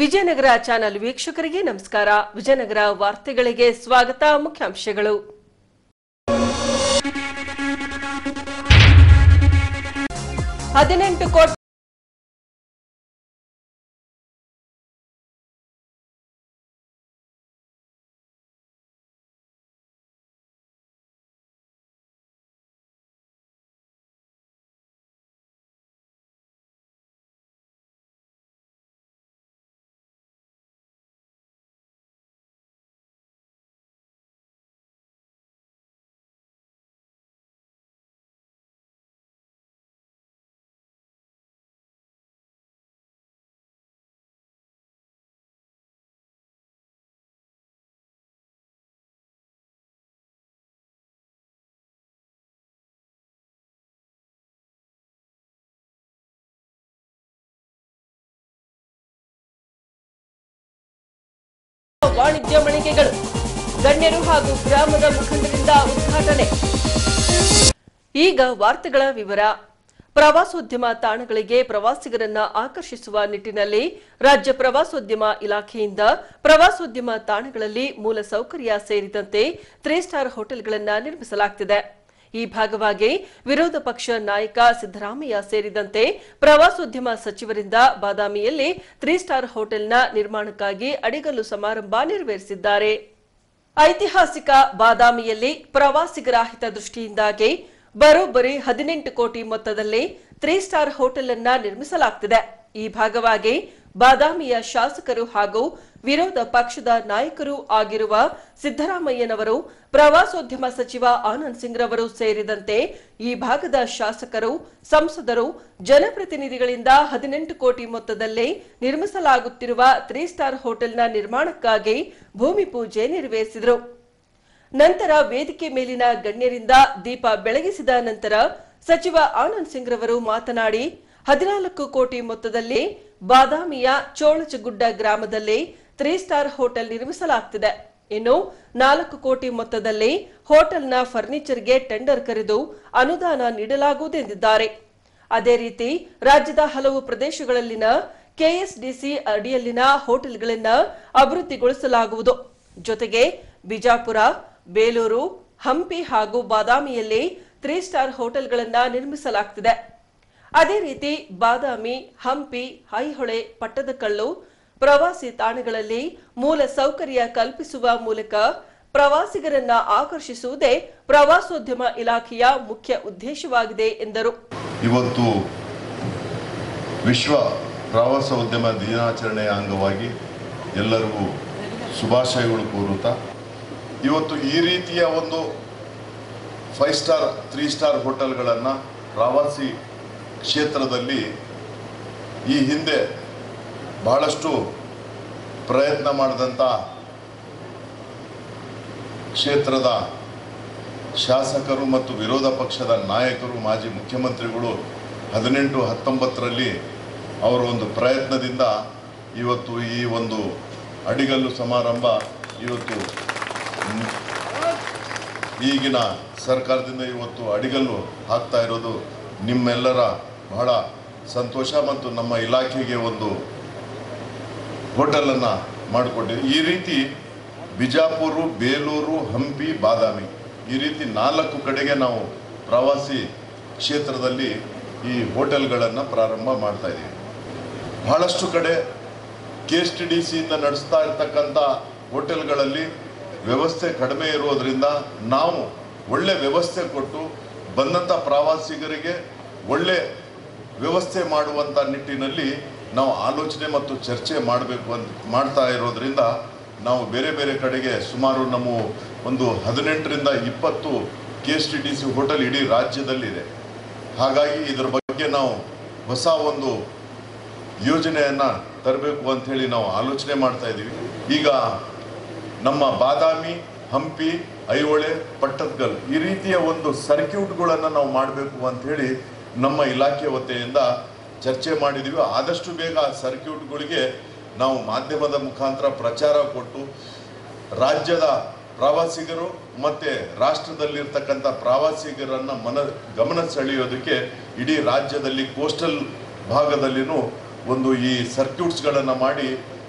Vijayanagara channel ವೀಕ್ಷಕರಿಗೆ ನಮಸ್ಕಾರ ವಿಜಯನಗರ ವಾರ್ತೆಗಳಿಗೆ ಸ್ವಾಗತ ಮುಖ್ಯಾಂಶಗಳು ಹದಿನೆಂಟು ಕೋಟಿ ವಾಣಿಜ್ಯ ಮಳಿಗೆಗಳು ಗಣ್ಯರು ಹಾಗೂ ಗ್ರಾಮದ ಮುಖಂಡರಿಂದ ಉದ್ಘಾಟನೆ ಈಗ ವಾರ್ತೆಗಳ ವಿವರ ಪ್ರವಾಸೋದ್ಯಮ ತಾಣಗಳಿಗೆ ಪ್ರವಾಸಿಗರನ್ನ ಆಕರ್ಷಿಸುವ ನಿಟ್ಟಿನಲ್ಲಿ ರಾಜ್ಯ ಪ್ರವಾಸೋದ್ಯಮ ಇಲಾಖೆಯಿಂದ ಪ್ರವಾಸೋದ್ಯಮ ತಾಣಗಳಲ್ಲಿ ಮೂಲ ಸೌಕರ್ಯ ಸೇರಿದಂತೆ ತ್ರೀ ಸ್ಟಾರ್ ಹೋಟೆಲ್ಗಳನ್ನು ನಿರ್ಮಿಸಲಾಗುತ್ತಿದೆ ಈ ಭಾಗವಾಗಿ ವಿರೋಧ ಪಕ್ಷ ನಾಯಕ ಸಿದ್ದರಾಮಯ್ಯ ಸೇರಿದಂತೆ ಪ್ರವಾಸೋದ್ಯಮ ಸಚಿವರಿಂದ ಬಾದಾಮಿಯಲ್ಲಿ ತ್ರೀ ಸ್ಟಾರ್ ಹೋಟೆಲ್ನ ನಿರ್ಮಾಣಕ್ಕಾಗಿ ಅಡಿಗಲ್ಲು ಸಮಾರಂಭ ನೆರವೇರಿಸಿದ್ದಾರೆ ಐತಿಹಾಸಿಕ ಬಾದಾಮಿಯಲ್ಲಿ ಪ್ರವಾಸಿಗರ ಹಿತದೃಷ್ಟಿಯಿಂದಾಗಿ ಬರೋಬ್ಬರಿ ಹದಿನೆಂಟು ಕೋಟಿ ಮೊತ್ತದಲ್ಲಿ ತ್ರೀ ಸ್ಟಾರ್ ಹೋಟೆಲ್ ಅನ್ನ ನಿರ್ಮಿಸಲಾಗುತ್ತಿದೆ ಈ ಭಾಗವಾಗಿ ಬಾದಾಮಿಯ ಶಾಸಕರು ಹಾಗೂ ವಿರೋಧ ಪಕ್ಷದ ನಾಯಕರು ಆಗಿರುವ ಸಿದ್ದರಾಮಯ್ಯನವರು ಪ್ರವಾಸೋದ್ಯಮ ಸಚಿವ ಆನಂದ್ ಸಿಂಗ್ ರವರು ಸೇರಿದಂತೆ ಈ ಭಾಗದ ಶಾಸಕರು ಸಂಸದರು ಜನಪ್ರತಿನಿಧಿಗಳಿಂದ ಹದಿನೆಂಟು ಕೋಟಿ ಮೊತ್ತದಲ್ಲಿ ನಿರ್ಮಿಸಲಾಗುತ್ತಿರುವ ತ್ರೀ ಸ್ಟಾರ್ ಹೋಟೆಲ್ನ ನಿರ್ಮಾಣಕ್ಕಾಗಿ ಭೂಮಿ ಪೂಜೆ ನೆರವೇರಿಸಿದರು ನಂತರ ವೇದಿಕೆ ಮೇಲಿನ ಗಣ್ಯರಿಂದ ದೀಪ ಬೆಳಗಿಸಿದ ನಂತರ ಸಚಿವ ಆನಂದ್ ಸಿಂಗ್ ರವರು ಮಾತನಾಡಿ ಹದಿನಾಲ್ಕು ಕೋಟಿ ಮೊತ್ತದಲ್ಲಿ ಬಾದಾಮಿಯ ಚೋಳಚಗುಡ್ಡ ಗ್ರಾಮದಲ್ಲಿ ತ್ರೀ ಸ್ಟಾರ್ ಹೋಟೆಲ್ ನಿರ್ಮಿಸಲಾಗುತ್ತಿದೆ ಇನ್ನು ನಾಲ್ಕು ಕೋಟಿ ಮೊತ್ತದಲ್ಲಿ ಹೋಟೆಲ್ನ ಫರ್ನಿಚರ್ಗೆ ಟೆಂಡರ್ ಕರೆದು ಅನುದಾನ ನೀಡಲಾಗುವುದೆಂದಿದ್ದಾರೆ ಅದೇ ರೀತಿ ರಾಜ್ಯದ ಹಲವು ಪ್ರದೇಶಗಳಲ್ಲಿನ ಕೆಎಸ್ಡಿಸಿ ಅಡಿಯಲ್ಲಿನ ಹೋಟೆಲ್ಗಳನ್ನು ಅಭಿವೃದ್ಧಿಗೊಳಿಸಲಾಗುವುದು ಜೊತೆಗೆ ಬಿಜಾಪುರ ಬೇಲೂರು ಹಂಪಿ ಹಾಗೂ ಬಾದಾಮಿಯಲ್ಲಿ ತ್ರೀ ಸ್ಟಾರ್ ಹೋಟೆಲ್ಗಳನ್ನು ನಿರ್ಮಿಸಲಾಗುತ್ತಿದೆ ಅದೇ ರೀತಿ ಬಾದಾಮಿ ಹಂಪಿ ಐಹೊಳೆ ಪಟ್ಟದಕಲ್ಲು ಪ್ರವಾಸಿ ತಾಣಗಳಲ್ಲಿ ಮೂಲ ಸೌಕರ್ಯ ಕಲ್ಪಿಸುವ ಮೂಲಕ ಪ್ರವಾಸಿಗರನ್ನ ಆಕರ್ಷಿಸುವುದೇ ಪ್ರವಾಸೋದ್ಯಮ ಇಲಾಖೆಯ ಮುಖ್ಯ ಉದ್ದೇಶವಾಗಿದೆ ಎಂದರು ಇವತ್ತು ವಿಶ್ವ ಪ್ರವಾಸೋದ್ಯಮ ದಿನಾಚರಣೆಯ ಅಂಗವಾಗಿ ಎಲ್ಲರಿಗೂ ಶುಭಾಶಯಗಳು ಕೋರುತ್ತಾ ಇವತ್ತು ಈ ರೀತಿಯ ಒಂದು ಫೈವ್ ಸ್ಟಾರ್ ತ್ರೀ ಸ್ಟಾರ್ ಹೋಟೆಲ್ಗಳನ್ನು ಪ್ರವಾಸಿ ಕ್ಷೇತ್ರದಲ್ಲಿ ಈ ಹಿಂದೆ ಬಹಳಷ್ಟು ಪ್ರಯತ್ನ ಮಾಡಿದಂಥ ಕ್ಷೇತ್ರದ ಶಾಸಕರು ಮತ್ತು ವಿರೋಧ ಪಕ್ಷದ ನಾಯಕರು ಮಾಜಿ ಮುಖ್ಯಮಂತ್ರಿಗಳು ಹದಿನೆಂಟು ಹತ್ತೊಂಬತ್ತರಲ್ಲಿ ಅವರ ಒಂದು ಪ್ರಯತ್ನದಿಂದ ಇವತ್ತು ಈ ಒಂದು ಅಡಿಗಲ್ಲು ಸಮಾರಂಭ ಇವತ್ತು ಮ್, ಈಗಿನ ಸರ್ಕಾರದಿಂದ ಇವತ್ತು ಅಡಿಗಲ್ಲು ಹಾಕ್ತಾ ಇರೋದು ನಿಮ್ಮೆಲ್ಲರ ಬಹಳ ಸಂತೋಷ ಮತ್ತು ನಮ್ಮ ಇಲಾಖೆಗೆ ಒಂದು ಹೋಟೆಲನ್ನು ಮಾಡಿಕೊಟ್ಟಿದೆ ಈ ರೀತಿ ಬಿಜಾಪುರ ಬೇಲೂರು ಹಂಪಿ ಬಾದಾಮಿ ಈ ರೀತಿ ನಾಲ್ಕು ಕಡೆಗೆ ನಾವು ಪ್ರವಾಸಿ ಕ್ಷೇತ್ರದಲ್ಲಿ ಈ ಹೋಟೆಲ್ಗಳನ್ನು ಪ್ರಾರಂಭ ಮಾಡ್ತಾ ಇದ್ದೀವಿ ಬಹಳಷ್ಟು ಕಡೆ ಕೆ ಎಸ್ ಟಿ ಡಿ ಸಿಯಿಂದ ನಡೆಸ್ತಾ ಇರ್ತಕ್ಕಂಥ ಹೋಟೆಲ್ಗಳಲ್ಲಿ ವ್ಯವಸ್ಥೆ ಕಡಿಮೆ ಇರೋದ್ರಿಂದ ನಾವು ಒಳ್ಳೆ ವ್ಯವಸ್ಥೆ ಕೊಟ್ಟು ಬಂದಂಥ ಪ್ರವಾಸಿಗರಿಗೆ ಒಳ್ಳೆ ವ್ಯವಸ್ಥೆ ಮಾಡುವಂಥ ನಿಟ್ಟಿನಲ್ಲಿ ನಾವು ಆಲೋಚನೆ ಮತ್ತು ಚರ್ಚೆ ಮಾಡಬೇಕು ಅಂತ ಮಾಡ್ತಾ ಇರೋದ್ರಿಂದ ನಾವು ಬೇರೆ ಬೇರೆ ಕಡೆಗೆ ಸುಮಾರು ನಮ್ಮ ಒಂದು ಹದಿನೆಂಟರಿಂದ ಇಪ್ಪತ್ತು K S T T C hotel ಇಡೀ ರಾಜ್ಯದಲ್ಲಿದೆ ಹಾಗಾಗಿ ಇದರ ಬಗ್ಗೆ ನಾವು ಹೊಸ ಒಂದು ಯೋಜನೆಯನ್ನು ತರಬೇಕು ಅಂತ ಹೇಳಿ ನಾವು ಆಲೋಚನೆ ಮಾಡ್ತಾ ಇದ್ದೀವಿ ಈಗ ನಮ್ಮ ಬಾದಾಮಿ ಹಂಪಿ ಐಹೊಳೆ ಪಟ್ಟದಕಲ್ ಈ ರೀತಿಯ ಒಂದು ಸರ್ಕ್ಯೂಟ್ಗಳನ್ನು ನಾವು ಮಾಡಬೇಕು ಅಂತ ಹೇಳಿ ನಮ್ಮ ಇಲಾಖೆ ವತಿಯಿಂದ ಚರ್ಚೆ ಮಾಡಿದ್ದೀವಿ ಆದಷ್ಟು ಬೇಗ ಆ ಸರ್ಕ್ಯೂಟ್ಗಳಿಗೆ ನಾವು ಮಾಧ್ಯಮದ ಮುಖಾಂತರ ಪ್ರಚಾರ ಕೊಟ್ಟು ರಾಜ್ಯದ ಪ್ರವಾಸಿಗರು ಮತ್ತೆ ರಾಷ್ಟ್ರದಲ್ಲಿರ್ತಕ್ಕಂಥ ಪ್ರವಾಸಿಗರನ್ನ ಮನ ಗಮನ ಸೆಳೆಯೋದಕ್ಕೆ ಇಡೀ ರಾಜ್ಯದಲ್ಲಿ ಕೋಸ್ಟಲ್ ಭಾಗದಲ್ಲಿನೂ ಒಂದು ಈ ಸರ್ಕ್ಯೂಟ್ಸ್ಗಳನ್ನು ಮಾಡಿ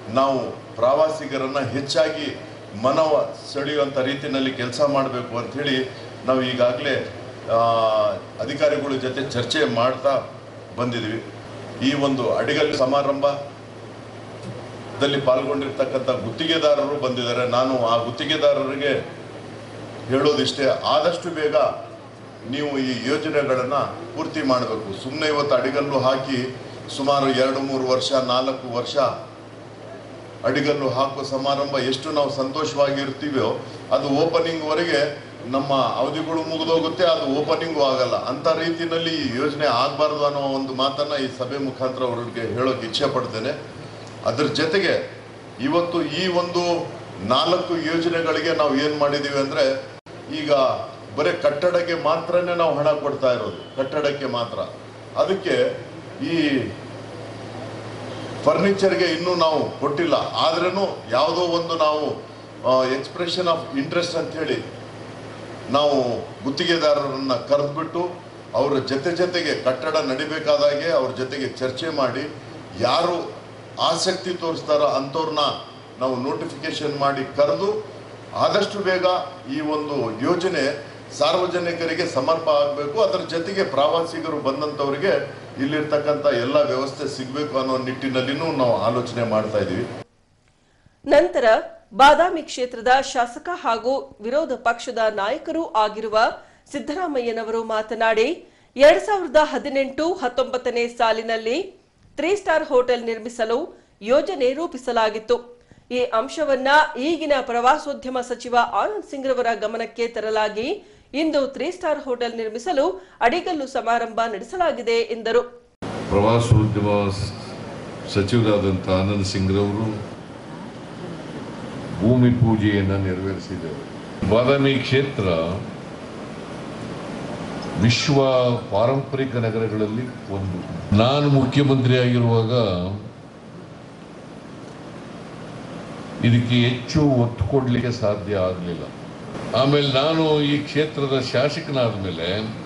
ನಾವು ಪ್ರವಾಸಿಗರನ್ನ ಹೆಚ್ಚಾಗಿ ಮನವ ಸೆಳೆಯುವಂಥ ರೀತಿಯಲ್ಲಿ ಕೆಲಸ ಮಾಡಬೇಕು ಅಂಥೇಳಿ ನಾವು ಈಗಾಗಲೇ ಅಧಿಕಾರಿಗಳ ಜೊತೆ ಚರ್ಚೆ ಮಾಡ್ತಾ ಬಂದಿದ್ವಿ ಈ ಒಂದು ಅಡಿಗಲ್ಲು ಸಮಾರಂಭ ದಲ್ಲಿ ಪಾಲ್ಗೊಂಡಿರ್ತಕ್ಕಂಥ ಗುತ್ತಿಗೆದಾರರು ಬಂದಿದ್ದಾರೆ ನಾನು ಆ ಗುತ್ತಿಗೆದಾರರಿಗೆ ಹೇಳೋದಿಷ್ಟೇ ಆದಷ್ಟು ಬೇಗ ನೀವು ಈ ಯೋಜನೆಗಳನ್ನು ಪೂರ್ತಿ ಮಾಡಬೇಕು ಸುಮ್ಮನೆ ಇವತ್ತು ಅಡಿಗಲ್ಲು ಹಾಕಿ ಸುಮಾರು ಎರಡು ಮೂರು ವರ್ಷ ನಾಲ್ಕು ವರ್ಷ ಅಡಿಗಲ್ಲು ಹಾಕುವ ಸಮಾರಂಭ ಎಷ್ಟು ನಾವು ಸಂತೋಷವಾಗಿರ್ತೀವೋ ಅದು ಓಪನಿಂಗ್ವರೆಗೆ ನಮ್ಮ ಅವಧಿಗಳು ಮುಗಿದೋಗುತ್ತೆ ಅದು ಓಪನಿಂಗು ಆಗಲ್ಲ ಅಂತ ರೀತಿಯಲ್ಲಿ ಈ ಯೋಜನೆ ಆಗಬಾರ್ದು ಅನ್ನೋ ಒಂದು ಮಾತನ್ನ ಈ ಸಭೆ ಮುಖಾಂತರ ಅವರಿಗೆ ಹೇಳೋಕೆ ಇಚ್ಛೆ ಪಡ್ತೇನೆ ಅದ್ರ ಜೊತೆಗೆ ಇವತ್ತು ಈ ಒಂದು ನಾಲ್ಕು ಯೋಜನೆಗಳಿಗೆ ನಾವು ಏನು ಮಾಡಿದ್ದೀವಿ ಅಂದರೆ ಈಗ ಬರೀ ಕಟ್ಟಡಕ್ಕೆ ಮಾತ್ರನೇ ನಾವು ಹಣ ಕೊಡ್ತಾ ಇರೋದು ಕಟ್ಟಡಕ್ಕೆ ಮಾತ್ರ ಅದಕ್ಕೆ ಈ ಫರ್ನಿಚರ್ಗೆ ಇನ್ನೂ ನಾವು ಕೊಟ್ಟಿಲ್ಲ ಆದ್ರೂ ಯಾವುದೋ ಒಂದು ನಾವು ಎಕ್ಸ್ಪ್ರೆಷನ್ ಆಫ್ ಇಂಟ್ರೆಸ್ಟ್ ಅಂತ ಹೇಳಿ ನಾವು ಗುತ್ತಿಗೆದಾರರನ್ನ ಕರೆದ್ಬಿಟ್ಟು ಅವರ ಜೊತೆ ಜೊತೆಗೆ ಕಟ್ಟಡ ನಡಿಬೇಕಾದಾಗೆ ಅವ್ರ ಜೊತೆಗೆ ಚರ್ಚೆ ಮಾಡಿ ಯಾರು ಆಸಕ್ತಿ ತೋರಿಸ್ತಾರೋ ಅಂಥವ್ರನ್ನ ನಾವು ನೋಟಿಫಿಕೇಶನ್ ಮಾಡಿ ಕರೆದು ಆದಷ್ಟು ಬೇಗ ಈ ಒಂದು ಯೋಜನೆ ಸಾರ್ವಜನಿಕರಿಗೆ ಸಮರ್ಪ ಆಗಬೇಕು ಅದರ ಜೊತೆಗೆ ಪ್ರವಾಸಿಗರು ಬಂದಂಥವ್ರಿಗೆ ಇಲ್ಲಿರ್ತಕ್ಕಂಥ ಎಲ್ಲ ವ್ಯವಸ್ಥೆ ಸಿಗಬೇಕು ಅನ್ನೋ ನಿಟ್ಟಿನಲ್ಲಿನೂ ನಾವು ಆಲೋಚನೆ ಮಾಡ್ತಾ ಇದ್ದೀವಿ ನಂತರ ಬಾದಾಮಿ ಕ್ಷೇತ್ರದ ಶಾಸಕ ಹಾಗೂ ವಿರೋಧ ಪಕ್ಷದ ನಾಯಕರೂ ಆಗಿರುವ ಸಿದ್ದರಾಮಯ್ಯನವರು ಮಾತನಾಡಿ ಎರಡ್ ಸಾವಿರದ ಹದಿನೆಂಟು ಹತ್ತೊಂಬತ್ತನೇ ಸಾಲಿನಲ್ಲಿ ತ್ರೀ ಸ್ಟಾರ್ ಹೋಟೆಲ್ ನಿರ್ಮಿಸಲು ಯೋಜನೆ ರೂಪಿಸಲಾಗಿತ್ತು ಈ ಅಂಶವನ್ನ ಈಗಿನ ಪ್ರವಾಸೋದ್ಯಮ ಸಚಿವ ಆನಂದ್ ಸಿಂಗ್ ರವರ ಗಮನಕ್ಕೆ ತರಲಾಗಿ ಇಂದು ತ್ರೀ ಸ್ಟಾರ್ ಹೋಟೆಲ್ ನಿರ್ಮಿಸಲು ಅಡಿಗಲ್ಲು ಸಮಾರಂಭ ನಡೆಸಲಾಗಿದೆ ಎಂದರು ಪ್ರವಾಸೋದ್ಯಮ ಸ- ಸಚಿವರಾದಂಥ ಆನಂದ್ ಸಿಂಗ್ರವರು ಭೂಮಿ ಪೂಜೆಯನ್ನು ನೆರವೇರಿಸಿದರು ಬಾದಾಮಿ ಕ್ಷೇತ್ರ ವಿಶ್ವ ಪಾರಂಪರಿಕ ನಗರಗಳಲ್ಲಿ ಒಂದು ನಾನು ಮುಖ್ಯಮಂತ್ರಿ ಆಗಿರುವಾಗ ಇದಕ್ಕೆ ಹೆಚ್ಚು ಒತ್ತು ಕೊಡಲಿಕ್ಕೆ ಸಾಧ್ಯ ಆಗಲಿಲ್ಲ ಆಮೇಲೆ ನಾನು ಈ ಕ್ಷೇತ್ರದ ಶಾಸಕನಾದ ಮೇಲೆ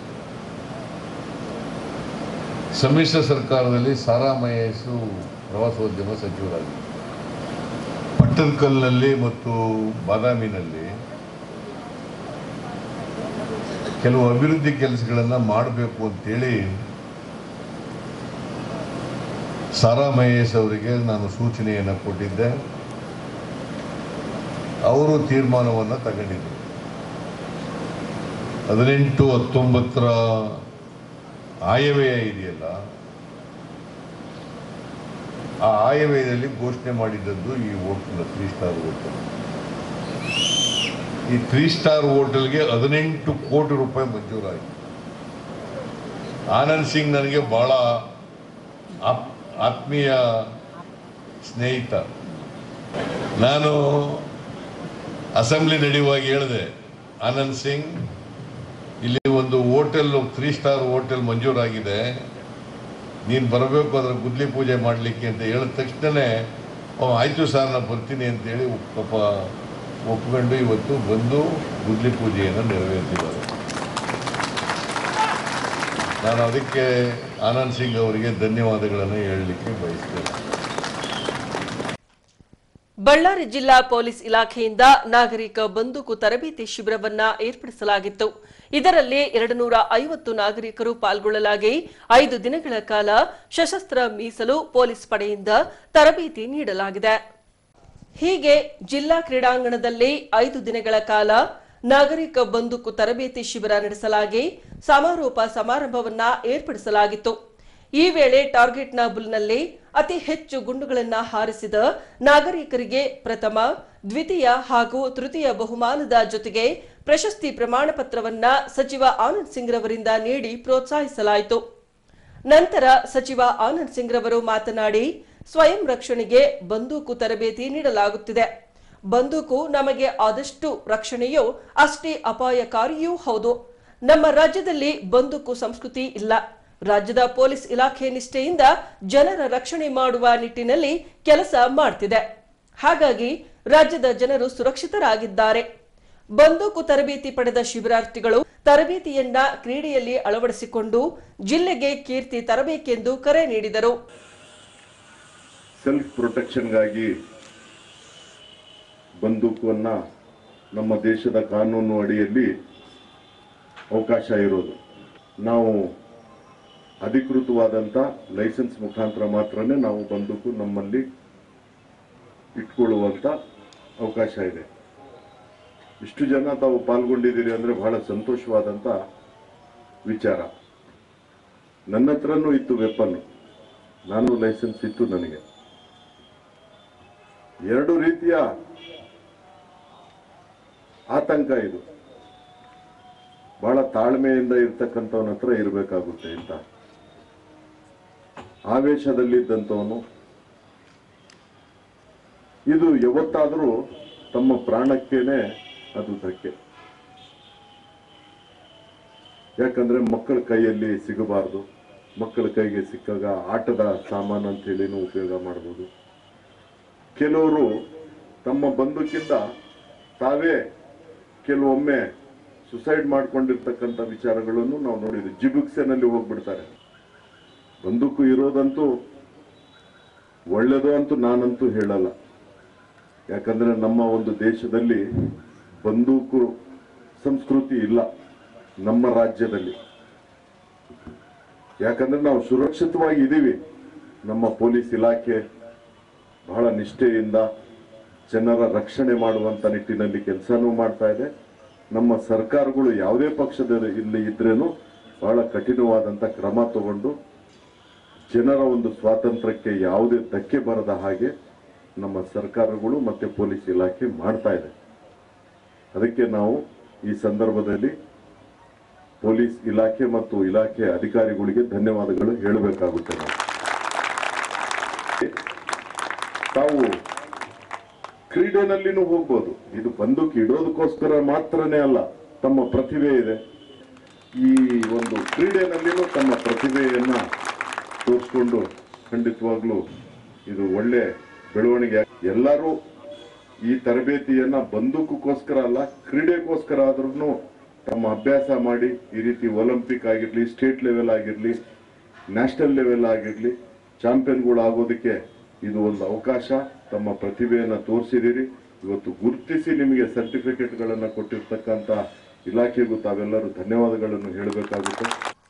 ಸಮ್ಮಿಶ್ರ ಸರ್ಕಾರದಲ್ಲಿ ಸಾರಾ ಮಹೇಶು ಪ್ರವಾಸೋದ್ಯಮ ಸಚಿವರಾಗಿದ್ದರು ಪಟ್ಟದಕಲ್ನಲ್ಲಿ ಮತ್ತು ಬಾದಾಮಿನಲ್ಲಿ ಕೆಲವು ಅಭಿವೃದ್ಧಿ ಕೆಲಸಗಳನ್ನು ಮಾಡಬೇಕು ಅಂತೇಳಿ ಸಾರಾ ಮಹೇಶ್ ಅವರಿಗೆ ನಾನು ಸೂಚನೆಯನ್ನು ಕೊಟ್ಟಿದ್ದೆ ಅವರು ತೀರ್ಮಾನವನ್ನು ತಗೊಂಡಿದ್ದರು ಹದಿನೆಂಟು ಹತ್ತೊಂಬತ್ತರ ಆಯವ್ಯಯ ಇದೆಯಲ್ಲ ಆ ಆಯವ್ಯಯದಲ್ಲಿ ಘೋಷಣೆ ಮಾಡಿದ್ದದ್ದು ಈ ಹೋಟೆಲ್ ತ್ರೀ ಸ್ಟಾರ್ ಹೋಟೆಲ್ ಈ ತ್ರೀ ಸ್ಟಾರ್ ಹೋಟೆಲ್ಗೆ ಹದಿನೆಂಟು ಕೋಟಿ ರೂಪಾಯಿ ಮಂಜೂರಾಯಿತು ಆನಂದ್ ಸಿಂಗ್ ನನಗೆ ಬಹಳ ಆಪ್- ಆತ್ಮೀಯ ಸ್ನೇಹಿತ ನಾನು ಅಸೆಂಬ್ಲಿ ನಡೆಯುವಾಗ ಹೇಳಿದೆ ಆನಂದ್ ಸಿಂಗ್ ಇಲ್ಲಿ ಒಂದು ಹೋಟೆಲ್ ತ್ರೀ ಸ್ಟಾರ್ ಹೋಟೆಲ್ ಮಂಜೂರಾಗಿದೆ ನೀನು ಬರಬೇಕು ಅದರ ಗುದ್ಲಿ ಪೂಜೆ ಮಾಡಲಿಕ್ಕೆ ಅಂತ ಹೇಳಿದ ತಕ್ಷಣವೇ ಅವ ಆಯಿತು ಸರ್ ನಾನು ಬರ್ತೀನಿ ಅಂತೇಳಿ ಪಾಪ ಒಪ್ಕೊಂಡು ಇವತ್ತು ಬಂದು ಗುದ್ಲಿ ಪೂಜೆಯನ್ನು ನೆರವೇರಿಸಿದ್ದಾರೆ ನಾನು ಅದಕ್ಕೆ ಆನಂದ್ ಸಿಂಗ್ ಅವರಿಗೆ ಧನ್ಯವಾದಗಳನ್ನು ಹೇಳಲಿಕ್ಕೆ ಬಯಸ್ತೇನೆ ಬಳ್ಳಾರಿ ಜಿಲ್ಲಾ ಪೊಲೀಸ್ ಇಲಾಖೆಯಿಂದ ನಾಗರಿಕ ಬಂದೂಕು ತರಬೇತಿ ಶಿಬಿರವನ್ನ ಏರ್ಪಡಿಸಲಾಗಿತ್ತು ಇದರಲ್ಲಿ ಎರಡು ನೂರ ಐವತ್ತು ನಾಗರಿಕರು ಪಾಲ್ಗೊಳ್ಳಲಾಗಿ ಐದು ದಿನಗಳ ಕಾಲ ಸಶಸ್ತ್ರ ಮೀಸಲು ಪೊಲೀಸ್ ಪಡೆಯಿಂದ ತರಬೇತಿ ನೀಡಲಾಗಿದೆ ಹೀಗೆ ಜಿಲ್ಲಾ ಕ್ರೀಡಾಂಗಣದಲ್ಲಿ ಐದು ದಿನಗಳ ಕಾಲ ನಾಗರಿಕ ಬಂದೂಕು ತರಬೇತಿ ಶಿಬಿರ ನಡೆಸಲಾಗಿ ಸಮಾರೋಪ ಸಮಾರಂಭವನ್ನ ಏರ್ಪಡಿಸಲಾಗಿತ್ತು ಈ ವೇಳೆ ಟಾರ್ಗೆಟ್ನ ಬುಲ್ನಲ್ಲಿ ಅತಿ ಹೆಚ್ಚು ಗುಂಡುಗಳನ್ನ ಹಾರಿಸಿದ ನಾಗರಿಕರಿಗೆ ಪ್ರಥಮ ದ್ವಿತೀಯ ಹಾಗೂ ತೃತೀಯ ಬಹುಮಾನದ ಜೊತೆಗೆ ಪ್ರಶಸ್ತಿ ಪ್ರಮಾಣ ಪತ್ರವನ್ನ ಸಚಿವ ಆನಂದ್ ಸಿಂಗ್ ರವರಿಂದ ನೀಡಿ ಪ್ರೋತ್ಸಾಹಿಸಲಾಯಿತು ನಂತರ ಸಚಿವ ಆನಂದ್ ಸಿಂಗ್ ರವರು ಮಾತನಾಡಿ ಸ್ವಯಂ ರಕ್ಷಣೆಗೆ ಬಂದೂಕು ತರಬೇತಿ ನೀಡಲಾಗುತ್ತಿದೆ ಬಂದೂಕು ನಮಗೆ ಆದಷ್ಟು ರಕ್ಷಣೆಯೋ ಅಷ್ಟೇ ಅಪಾಯಕಾರಿಯೂ ಹೌದು ನಮ್ಮ ರಾಜ್ಯದಲ್ಲಿ ಬಂದೂಕು ಸಂಸ್ಕೃತಿ ಇಲ್ಲ ರಾಜ್ಯದ ಪೊಲೀಸ್ ಇಲಾಖೆ ನಿಷ್ಠೆಯಿಂದ ಜನರ ರಕ್ಷಣೆ ಮಾಡುವ ನಿಟ್ಟಿನಲ್ಲಿ ಕೆಲಸ ಮಾಡ್ತಿದೆ ಹಾಗಾಗಿ ರಾಜ್ಯದ ಜನರು ಸುರಕ್ಷಿತರಾಗಿದ್ದಾರೆ ಬಂದೂಕು ತರಬೇತಿ ಪಡೆದ ಶಿಬಿರಾರ್ಥಿಗಳು ತರಬೇತಿಯನ್ನ ಕ್ರೀಡೆಯಲ್ಲಿ ಅಳವಡಿಸಿಕೊಂಡು ಜಿಲ್ಲೆಗೆ ಕೀರ್ತಿ ತರಬೇಕೆಂದು ಕರೆ ನೀಡಿದರು ಸೆಲ್ಫ್ ಪ್ರೊಟೆಕ್ಷನ್ಗಾಗಿ ಬಂದೂಕನ್ನು ನಮ್ಮ ದೇಶದ ಕಾನೂನು ಅಡಿಯಲ್ಲಿ ಅವಕಾಶ ಇರೋದು ನಾವು ಅಧಿಕೃತವಾದಂಥ ಲೈಸೆನ್ಸ್ ಮುಖಾಂತರ ಮಾತ್ರನೇ ನಾವು ಬಂದೂಕು ನಮ್ಮಲ್ಲಿ ಇಟ್ಕೊಳ್ಳುವಂಥ ಅವಕಾಶ ಇದೆ ಇಷ್ಟು ಜನ ತಾವು ಪಾಲ್ಗೊಂಡಿದ್ದೀರಿ ಅಂದರೆ ಬಹಳ ಸಂತೋಷವಾದಂಥ ವಿಚಾರ ನನ್ನ ಹತ್ರನೂ ಇತ್ತು ವೆಪನ್ ನಾನು ಲೈಸೆನ್ಸ್ ಇತ್ತು ನನಗೆ ಎರಡು ರೀತಿಯ ಆತಂಕ ಇದು ಬಹಳ ತಾಳ್ಮೆಯಿಂದ ಇರ್ತಕ್ಕಂಥವನ ಹತ್ರ ಇರಬೇಕಾಗುತ್ತೆ ಅಂತ ಆವೇಶದಲ್ಲಿದ್ದಂಥವನು ಇದು ಯಾವತ್ತಾದರೂ ತಮ್ಮ ಪ್ರಾಣಕ್ಕೇನೆ ಅದು ಧಕ್ಕೆ ಯಾಕಂದ್ರೆ ಮಕ್ಕಳ ಕೈಯಲ್ಲಿ ಸಿಗಬಾರ್ದು ಮಕ್ಕಳ ಕೈಗೆ ಸಿಕ್ಕಾಗ ಆಟದ ಸಾಮಾನು ಅಂತ ಹೇಳಿನೂ ಉಪಯೋಗ ಮಾಡ್ಬೋದು ಕೆಲವರು ತಮ್ಮ ಬಂದೂಕಿಂದ ತಾವೇ ಕೆಲವೊಮ್ಮೆ ಸುಸೈಡ್ ಮಾಡ್ಕೊಂಡಿರ್ತಕ್ಕಂಥ ವಿಚಾರಗಳನ್ನು ನಾವು ನೋಡಿದ್ವಿ ಜಿಬುಕ್ಸೆನಲ್ಲಿ ಹೋಗ್ಬಿಡ್ತಾರೆ ಬಂದೂಕು ಇರೋದಂತೂ ಒಳ್ಳೆಯದು ಅಂತೂ ನಾನಂತೂ ಹೇಳಲ್ಲ ಯಾಕಂದ್ರೆ ನಮ್ಮ ಒಂದು ದೇಶದಲ್ಲಿ ಬಂದೂಕು ಸಂಸ್ಕೃತಿ ಇಲ್ಲ ನಮ್ಮ ರಾಜ್ಯದಲ್ಲಿ ಯಾಕಂದ್ರೆ ನಾವು ಸುರಕ್ಷಿತವಾಗಿ ಇದ್ದೀವಿ ನಮ್ಮ ಪೊಲೀಸ್ ಇಲಾಖೆ ಬಹಳ ನಿಷ್ಠೆಯಿಂದ ಜನರ ರಕ್ಷಣೆ ಮಾಡುವಂತ ನಿಟ್ಟಿನಲ್ಲಿ ಕೆಲಸನೂ ಮಾಡ್ತಾ ಇದೆ ನಮ್ಮ ಸರ್ಕಾರಗಳು ಯಾವುದೇ ಪಕ್ಷದ ಇಲ್ಲಿ ಇದ್ರೇನು ಬಹಳ ಕಠಿಣವಾದಂತ ಕ್ರಮ ತಗೊಂಡು ಜನರ ಒಂದು ಸ್ವಾತಂತ್ರ್ಯಕ್ಕೆ ಯಾವುದೇ ಧಕ್ಕೆ ಬರದ ಹಾಗೆ ನಮ್ಮ ಸರ್ಕಾರಗಳು ಮತ್ತೆ ಪೊಲೀಸ್ ಇಲಾಖೆ ಮಾಡ್ತಾ ಇದೆ ಅದಕ್ಕೆ ನಾವು ಈ ಸಂದರ್ಭದಲ್ಲಿ ಪೊಲೀಸ್ ಇಲಾಖೆ ಮತ್ತು ಇಲಾಖೆ ಅಧಿಕಾರಿಗಳಿಗೆ ಧನ್ಯವಾದಗಳು ಹೇಳಬೇಕಾಗುತ್ತೆ ನಾವು ತಾವು ಕ್ರೀಡೆನಲ್ಲಿನೂ ಹೋಗ್ಬೋದು ಇದು ಬಂದೂಕು ಇಡೋದಕ್ಕೋಸ್ಕರ ಮಾತ್ರನೇ ಅಲ್ಲ ತಮ್ಮ ಪ್ರತಿಭೆ ಇದೆ ಈ ಒಂದು ಕ್ರೀಡೆನಲ್ಲಿನೂ ತಮ್ಮ ಪ್ರತಿಭೆಯನ್ನ ತೋರಿಸ್ಕೊಂಡು ಖಂಡಿತವಾಗ್ಲೂ ಇದು ಒಳ್ಳೆ ಬೆಳವಣಿಗೆ ಎಲ್ಲರೂ ಈ ತರಬೇತಿಯನ್ನ ಬಂದೂಕಕ್ಕೋಸ್ಕರ ಅಲ್ಲ ಕ್ರೀಡೆಗೋಸ್ಕರ ಆದ್ರೂ ತಮ್ಮ ಅಭ್ಯಾಸ ಮಾಡಿ ಈ ರೀತಿ ಒಲಿಂಪಿಕ್ ಆಗಿರ್ಲಿ ಸ್ಟೇಟ್ ಲೆವೆಲ್ ಆಗಿರ್ಲಿ ನ್ಯಾಷನಲ್ ಲೆವೆಲ್ ಆಗಿರ್ಲಿ ಚಾಂಪಿಯನ್ಗಳು ಆಗೋದಕ್ಕೆ ಇದು ಒಂದು ಅವಕಾಶ ತಮ್ಮ ಪ್ರತಿಭೆಯನ್ನ ತೋರಿಸಿದಿರಿ ಇವತ್ತು ಗುರುತಿಸಿ ನಿಮಗೆ ಸರ್ಟಿಫಿಕೇಟ್ಗಳನ್ನು ಕೊಟ್ಟಿರ್ತಕ್ಕಂಥ ಇಲಾಖೆಗೂ ತಾವೆಲ್ಲರೂ ಧನ್ಯವಾದಗಳನ್ನು ಹೇಳಬೇಕಾಗುತ್ತೆ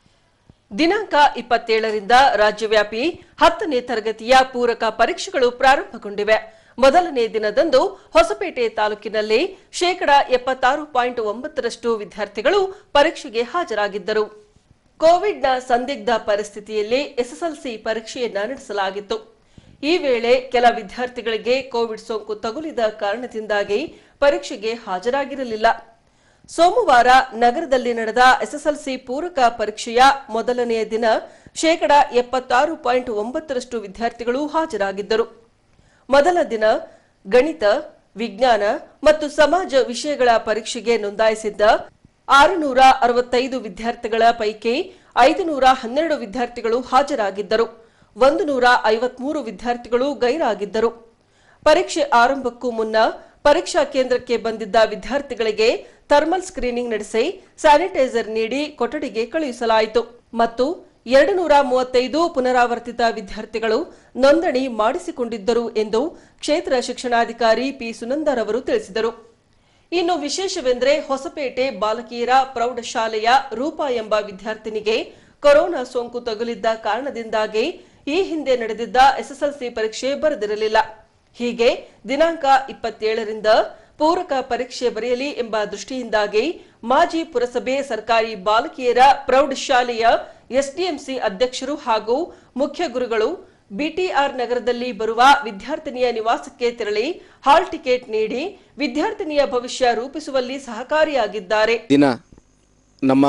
ದಿನಾಂಕ ಇಪ್ಪತ್ತೇಳರಿಂದ ರಾಜ್ಯವ್ಯಾಪಿ ಹತ್ತನೇ ತರಗತಿಯ ಪೂರಕ ಪರೀಕ್ಷೆಗಳು ಪ್ರಾರಂಭಗೊಂಡಿವೆ ಮೊದಲನೇ ದಿನದಂದು ಹೊಸಪೇಟೆ ತಾಲೂಕಿನಲ್ಲಿ ಶೇಕಡ ಎಪ್ಪತ್ತಾರು ಪಾಯಿಂಟ್ ಒಂಬತ್ತರಷ್ಟು ವಿದ್ಯಾರ್ಥಿಗಳು ಪರೀಕ್ಷೆಗೆ ಹಾಜರಾಗಿದ್ದರು ಕೋವಿಡ್ನ ಸಂದಿಗ್ಧ ಪರಿಸ್ಥಿತಿಯಲ್ಲಿ ಎಸ್ಎಸ್ಎಲ್ಸಿ ಪರೀಕ್ಷೆಯನ್ನ ನಡೆಸಲಾಗಿತ್ತು ಈ ವೇಳೆ ಕೆಲ ವಿದ್ಯಾರ್ಥಿಗಳಿಗೆ ಕೋವಿಡ್ ಸೋಂಕು ತಗುಲಿದ ಕಾರಣದಿಂದಾಗಿ ಪರೀಕ್ಷೆಗೆ ಹಾಜರಾಗಿರಲಿಲ್ಲ ಸೋಮವಾರ ನಗರದಲ್ಲಿ ನಡೆದ ಎಸ್ಎಸ್ಎಲ್ಸಿ ಪೂರಕ ಪರೀಕ್ಷೆಯ ಮೊದಲನೆಯ ದಿನ ಶೇಕಡ ಎಪ್ಪತ್ತಾರು ಪಾಯಿಂಟ್ ಒಂಬತ್ತರಷ್ಟು ವಿದ್ಯಾರ್ಥಿಗಳು ಹಾಜರಾಗಿದ್ದರು ಮೊದಲ ದಿನ ಗಣಿತ ವಿಜ್ಞಾನ ಮತ್ತು ಸಮಾಜ ವಿಷಯಗಳ ಪರೀಕ್ಷೆಗೆ ನೋಂದಾಯಿಸಿದ್ದ ಆರುನೂರ ಅರವತ್ತೈದು ವಿದ್ಯಾರ್ಥಿಗಳ ಪೈಕಿ ಐದುನೂರ ಹನ್ನೆರಡು ವಿದ್ಯಾರ್ಥಿಗಳು ಹಾಜರಾಗಿದ್ದರು ಒಂದು ನೂರ ಐವತ್ಮೂರು ವಿದ್ಯಾರ್ಥಿಗಳು ಗೈರಾಗಿದ್ದರು ಪರೀಕ್ಷೆ ಆರಂಭಕ್ಕೂ ಮುನ್ನ ಪರೀಕ್ಷಾ ಕೇಂದ್ರಕ್ಕೆ ಬಂದಿದ್ದ ವಿದ್ಯಾರ್ಥಿಗಳಿಗೆ ಥರ್ಮಲ್ ಸ್ಕ್ರೀನಿಂಗ್ ನಡೆಸಿ ಸ್ಯಾನಿಟೈಸರ್ ನೀಡಿ ಕೊಠಡಿಗೆ ಕಳುಹಿಸಲಾಯಿತು ಮತ್ತು ಎರಡು ನೂರ ಮೂವತ್ತೈದು ಪುನರಾವರ್ತಿತ ವಿದ್ಯಾರ್ಥಿಗಳು ನೋಂದಣಿ ಮಾಡಿಸಿಕೊಂಡಿದ್ದರು ಎಂದು ಕ್ಷೇತ್ರ ಶಿಕ್ಷಣಾಧಿಕಾರಿ ಪಿ ಸುನಂದರ್ ಅವರು ತಿಳಿಸಿದರು ಇನ್ನು ವಿಶೇಷವೆಂದರೆ ಹೊಸಪೇಟೆ ಬಾಲಕಿಯರ ಪ್ರೌಢಶಾಲೆಯ ರೂಪಾ ಎಂಬ ವಿದ್ಯಾರ್ಥಿನಿಗೆ ಕೊರೋನಾ ಸೋಂಕು ತಗುಲಿದ್ದ ಕಾರಣದಿಂದಾಗಿ ಈ ಹಿಂದೆ ನಡೆದಿದ್ದ ಎಸ್ಎಸ್ಎಲ್ಸಿ ಪರೀಕ್ಷೆ ಬರೆದಿರಲಿಲ್ಲ ಹೀಗೆ ದಿನಾಂಕ ಇಪ್ಪತ್ತೇಳರಿಂದ ಪೂರಕ ಪರೀಕ್ಷೆ ಬರೆಯಲಿ ಎಂಬ ದೃಷ್ಟಿಯಿಂದಾಗಿ ಮಾಜಿ ಪುರಸಭೆ ಸರ್ಕಾರಿ ಬಾಲಕಿಯರ ಪ್ರೌಢಶಾಲೆಯ ಎಸ್ಡಿಎಂಸಿ ಅಧ್ಯಕ್ಷರು ಹಾಗೂ ಮುಖ್ಯ ಗುರುಗಳು ಬಿಟಿಆರ್ ನಗರದಲ್ಲಿ ಬರುವ ವಿದ್ಯಾರ್ಥಿನಿಯ ನಿವಾಸಕ್ಕೆ ತೆರಳಿ ಹಾಲ್ ಟಿಕೆಟ್ ನೀಡಿ ವಿದ್ಯಾರ್ಥಿನಿಯ ಭವಿಷ್ಯ ರೂಪಿಸುವಲ್ಲಿ ಸಹಕಾರಿಯಾಗಿದ್ದಾರೆ ದಿನ ನಮ್ಮ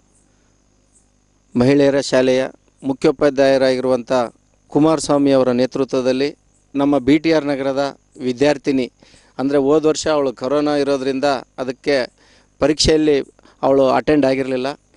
ಮಹಿಳೆಯರ ಶಾಲೆಯ ಮುಖ್ಯೋಪಾಧ್ಯಾಯರಾಗಿರುವಂಥ ಕುಮಾರಸ್ವಾಮಿ ಅವರ ನೇತೃತ್ವದಲ್ಲಿ ನಮ್ಮ ಬಿ ಟಿ ಆರ್ ನಗರದ ವಿದ್ಯಾರ್ಥಿನಿ ಅಂದರೆ ಹೋದ ವರ್ಷ ಅವಳು ಕರೋನಾ ಇರೋದರಿಂದ ಅದಕ್ಕೆ ಪರೀಕ್ಷೆಯಲ್ಲಿ ಅವಳು ಅಟೆಂಡ್ ಆಗಿರಲಿಲ್ಲ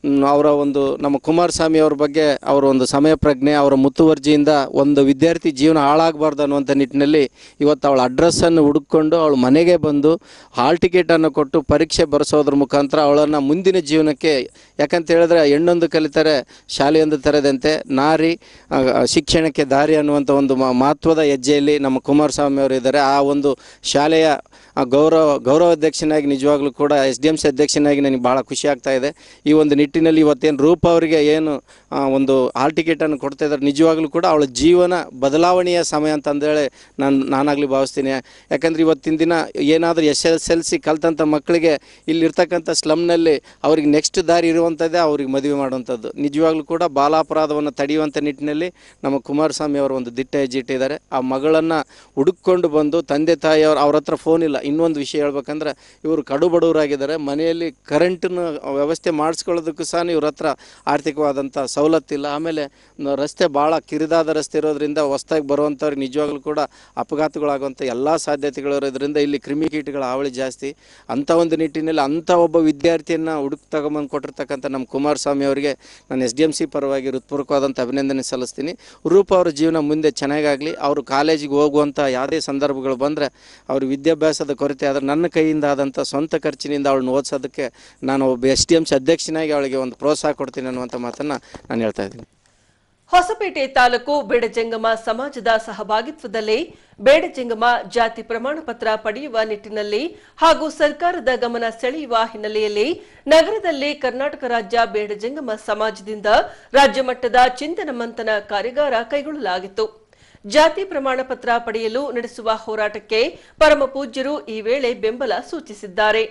ಮ್, ಅವರ ಒಂದು ನಮ್ಮ ಕುಮಾರಸ್ವಾಮಿ ಅವ್ರ ಬಗ್ಗೆ ಅವರ ಒಂದು ಸಮಯ ಪ್ರಜ್ಞೆ ಅವರ ಮುತುವರ್ಜಿಯಿಂದ ಒಂದು ವಿದ್ಯಾರ್ಥಿ ಜೀವನ ಹಾಳಾಗಬಾರ್ದು ಅನ್ನುವಂಥ ನಿಟ್ಟಿನಲ್ಲಿ ಇವತ್ತು ಅವಳ ಅಡ್ರೆಸ್ಸನ್ನು ಹುಡುಕೊಂಡು ಅವಳ ಮನೆಗೆ ಬಂದು ಹಾಲ್ ಟಿಕೆಟನ್ನು ಕೊಟ್ಟು ಪರೀಕ್ಷೆ ಬರೆಸೋದ್ರ ಮುಖಾಂತರ ಅವಳನ್ನು ಮುಂದಿನ ಜೀವನಕ್ಕೆ ಯಾಕಂತ ಹೇಳಿದ್ರೆ ಹೆಣ್ಣೊಂದು ಕಲಿತರೆ ಶಾಲೆಯೊಂದು ತೆರೆದಂತೆ ನಾರಿ ಆ, ಶಿಕ್ಷಣಕ್ಕೆ ದಾರಿ ಅನ್ನುವಂಥ ಒಂದು ಮ- ಮಹತ್ವದ ಹೆಜ್ಜೆಯಲ್ಲಿ ನಮ್ಮ ಕುಮಾರಸ್ವಾಮಿ ಅವರು ಇದ್ದಾರೆ ಆ ಒಂದು ಶಾಲೆಯ ಆ ಗೌರವ ಗೌರವಾಧ್ಯಕ್ಷನಾಗಿ ನಿಜವಾಗ್ಲೂ ಕೂಡ ಎಸ್ ಡಿ ಎಮ್ ಸಿ ಅಧ್ಯಕ್ಷನಾಗಿ ನನಗೆ ಭಾಳ ಖುಷಿ ಆಗ್ತಾ ಇದೆ ಈ ಒಂದು ನಿಟ್ಟಿನಲ್ಲಿ ಇವತ್ತೇನು ರೂಪ ಅವರಿಗೆ ಏನು ಆ, ಒಂದು ಹಾಲ್ ಟಿಕೆಟನ್ನು ಕೊಡ್ತಾ ಇದ್ದಾರೆ ನಿಜವಾಗ್ಲೂ ಕೂಡ ಅವಳ ಜೀವನ ಬದಲಾವಣೆಯ ಸಮಯ ಅಂತಂದೇಳಿ ನಾನು ನಾನಾಗಲಿ ಭಾವಿಸ್ತೀನಿ ಯಾಕಂದ್ರೆ ಇವತ್ತಿನ ದಿನ ಏನಾದರೂ ಎಸ್ ಎಸ್ ಎಲ್ ಸಿ ಕಲ್ತಂಥ ಮಕ್ಕಳಿಗೆ ಇಲ್ಲಿರ್ತಕ್ಕಂಥ ಸ್ಲಮ್ನಲ್ಲಿ ಅವ್ರಿಗೆ ನೆಕ್ಸ್ಟ್ ದಾರಿ ಇರುವಂಥದ್ದೇ ಅವ್ರಿಗೆ ಮದುವೆ ಮಾಡುವಂಥದ್ದು ನಿಜವಾಗ್ಲೂ ಕೂಡ ಬಾಲಾಪರಾಧವನ್ನು ತಡೆಯುವಂಥ ನಿಟ್ಟಿನಲ್ಲಿ ನಮ್ಮ ಕುಮಾರಸ್ವಾಮಿ ಅವರು ಒಂದು ದಿಟ್ಟ ಹೆಜ್ಜೆ ಇಟ್ಟಿದ್ದಾರೆ ಆ ಮಗಳನ್ನು ಹುಡುಕೊಂಡು ಬಂದು ತಂದೆ ತಾಯಿಯವರು ಅವ್ರ ಹತ್ರ ಫೋನ್ ಇಲ್ಲ ಇನ್ನೊಂದು ವಿಷಯ ಹೇಳ್ಬೇಕಂದ್ರೆ ಇವರು ಕಡು ಬಡವರಾಗಿದ್ದಾರೆ ಮನೆಯಲ್ಲಿ ಕರೆಂಟನ್ನ ವ್ಯವಸ್ಥೆ ಮಾಡಿಸ್ಕೊಳ್ಳೋದಕ್ಕೂ ಸಹ ಇವ್ರ ಹತ್ರ ಆರ್ಥಿಕವಾದಂಥ ಸವಲತ್ತಿಲ್ಲ ಆಮೇಲೆ ನ- ರಸ್ತೆ ಭಾಳ ಕಿರಿದಾದ ರಸ್ತೆ ಇರೋದ್ರಿಂದ ಹೊಸ್ದಾಗಿ ಬರುವಂಥವ್ರಿಗೆ ನಿಜವಾಗ್ಲೂ ಕೂಡ ಅಪಘಾತಗಳಾಗುವಂಥ ಎಲ್ಲ ಸಾಧ್ಯತೆಗಳು ಇರೋದ್ರಿಂದ ಇಲ್ಲಿ ಕ್ರಿಮಿಕೀಟಗಳ ಹಾವಳಿ ಜಾಸ್ತಿ ಅಂಥ ಒಂದು ನಿಟ್ಟಿನಲ್ಲಿ ಅಂಥ ಒಬ್ಬ ವಿದ್ಯಾರ್ಥಿಯನ್ನು ಹುಡುಕ್ ತಗೊಂಬಂದು ಕೊಟ್ಟಿರ್ತಕ್ಕಂಥ ನಮ್ಮ ಕುಮಾರಸ್ವಾಮಿ ಅವರಿಗೆ ನಾನು ಎಸ್ ಡಿ ಎಮ್ ಸಿ ಪರವಾಗಿ ಹೃತ್ಪೂರ್ವಕವಾದಂಥ ಅಭಿನಂದನೆ ಸಲ್ಲಿಸ್ತೀನಿ ರೂಪ ಅವರ ಜೀವನ ಮುಂದೆ ಚೆನ್ನಾಗಾಗಲಿ ಅವರು ಕಾಲೇಜಿಗೆ ಹೋಗುವಂಥ ಯಾವುದೇ ಸಂದರ್ಭಗಳು ಬಂದರೆ ಅವ್ರ ವಿದ್ಯಾಭ್ಯಾಸದ ಕೊರತೆ ಆದರೆ ನನ್ನ ಕೈಯಿಂದ ಆದಂಥ ಸ್ವಂತ ಖರ್ಚಿನಿಂದ ಅವಳನ್ನ ಓದಿಸೋದಕ್ಕೆ ನಾನು ಒಬ್ಬ ಎಸ್ ಡಿ ಎಮ್ ಸಿ ಅಧ್ಯಕ್ಷನಾಗಿ ಅವಳಿಗೆ ಒಂದು ಪ್ರೋತ್ಸಾಹ ಕೊಡ್ತೀನಿ ಅನ್ನುವಂಥ ಮಾತನ್ನು ನಾನು ಹೇಳ್ತಾ ಇದ್ದೀನಿ ಹೊಸಪೇಟೆ ತಾಲೂಕು ಬೇಡಜಂಗಮ ಸಮಾಜದ ಸಹಭಾಗಿತ್ವದಲ್ಲಿ ಬೇಡಜಂಗಮ ಜಾತಿ ಪ್ರಮಾಣ ಪತ್ರ ಪಡೆಯುವ ನಿಟ್ಟಿನಲ್ಲಿ ಹಾಗೂ ಸರ್ಕಾರದ ಗಮನ ಸೆಳೆಯುವ ಹಿನ್ನೆಲೆಯಲ್ಲಿ ನಗರದಲ್ಲಿ ಕರ್ನಾಟಕ ರಾಜ್ಯ ಬೇಡಜಂಗಮ ಸಮಾಜದಿಂದ ರಾಜ್ಯ ಮಟ್ಟದ ಚಿಂತನ ಮಂಥನ ಕಾರ್ಯಾಗಾರ ಕೈಗೊಳ್ಳಲಾಗಿತ್ತು ಜಾತಿ ಪ್ರಮಾಣ ಪತ್ರ ಪಡೆಯಲು ನಡೆಸುವ ಹೋರಾಟಕ್ಕೆ ಪರಮ ಪೂಜ್ಯರು ಈ ವೇಳೆ ಬೆಂಬಲ ಸೂಚಿಸಿದ್ದಾರೆ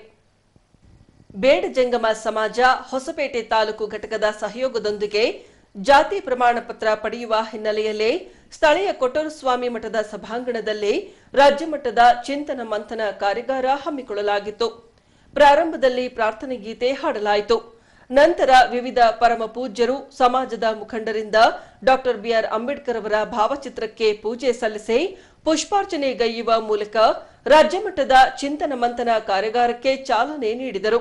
ಬೇಡಜಂಗಮ ಸಮಾಜ ಹೊಸಪೇಟೆ ತಾಲೂಕು ಘಟಕದ ಸಹಯೋಗದೊಂದಿಗೆ ಜಾತಿ ಪ್ರಮಾಣ ಪತ್ರ ಪಡೆಯುವ ಹಿನ್ನೆಲೆಯಲ್ಲಿ ಸ್ಥಳೀಯ ಕೊಟ್ಟೂರುಸ್ವಾಮಿ ಮಠದ ಸಭಾಂಗಣದಲ್ಲಿ ರಾಜ್ಯ ಮಟ್ಟದ ಚಿಂತನ ಮಂಥನ ಕಾರ್ಯಾಗಾರ ಹಮ್ಮಿಕೊಳ್ಳಲಾಗಿತ್ತು ಪ್ರಾರಂಭದಲ್ಲಿ ಪ್ರಾರ್ಥನೆ ಗೀತೆ ಹಾಡಲಾಯಿತು ನಂತರ ವಿವಿಧ ಪರಮ ಪೂಜ್ಯರು ಸಮಾಜದ ಮುಖಂಡರಿಂದ ಡಾಕ್ಟರ್ ಬಿಆರ್ ಅಂಬೇಡ್ಕರ್ ಅವರ ಭಾವಚಿತ್ರಕ್ಕೆ ಪೂಜೆ ಸಲ್ಲಿಸಿ ಪುಷ್ಪಾರ್ಚನೆಗೈಯುವ ಮೂಲಕ ರಾಜ್ಯ ಮಟ್ಟದ ಚಿಂತನ ಮಂಥನ ಕಾರ್ಯಾಗಾರಕ್ಕೆ ಚಾಲನೆ ನೀಡಿದರು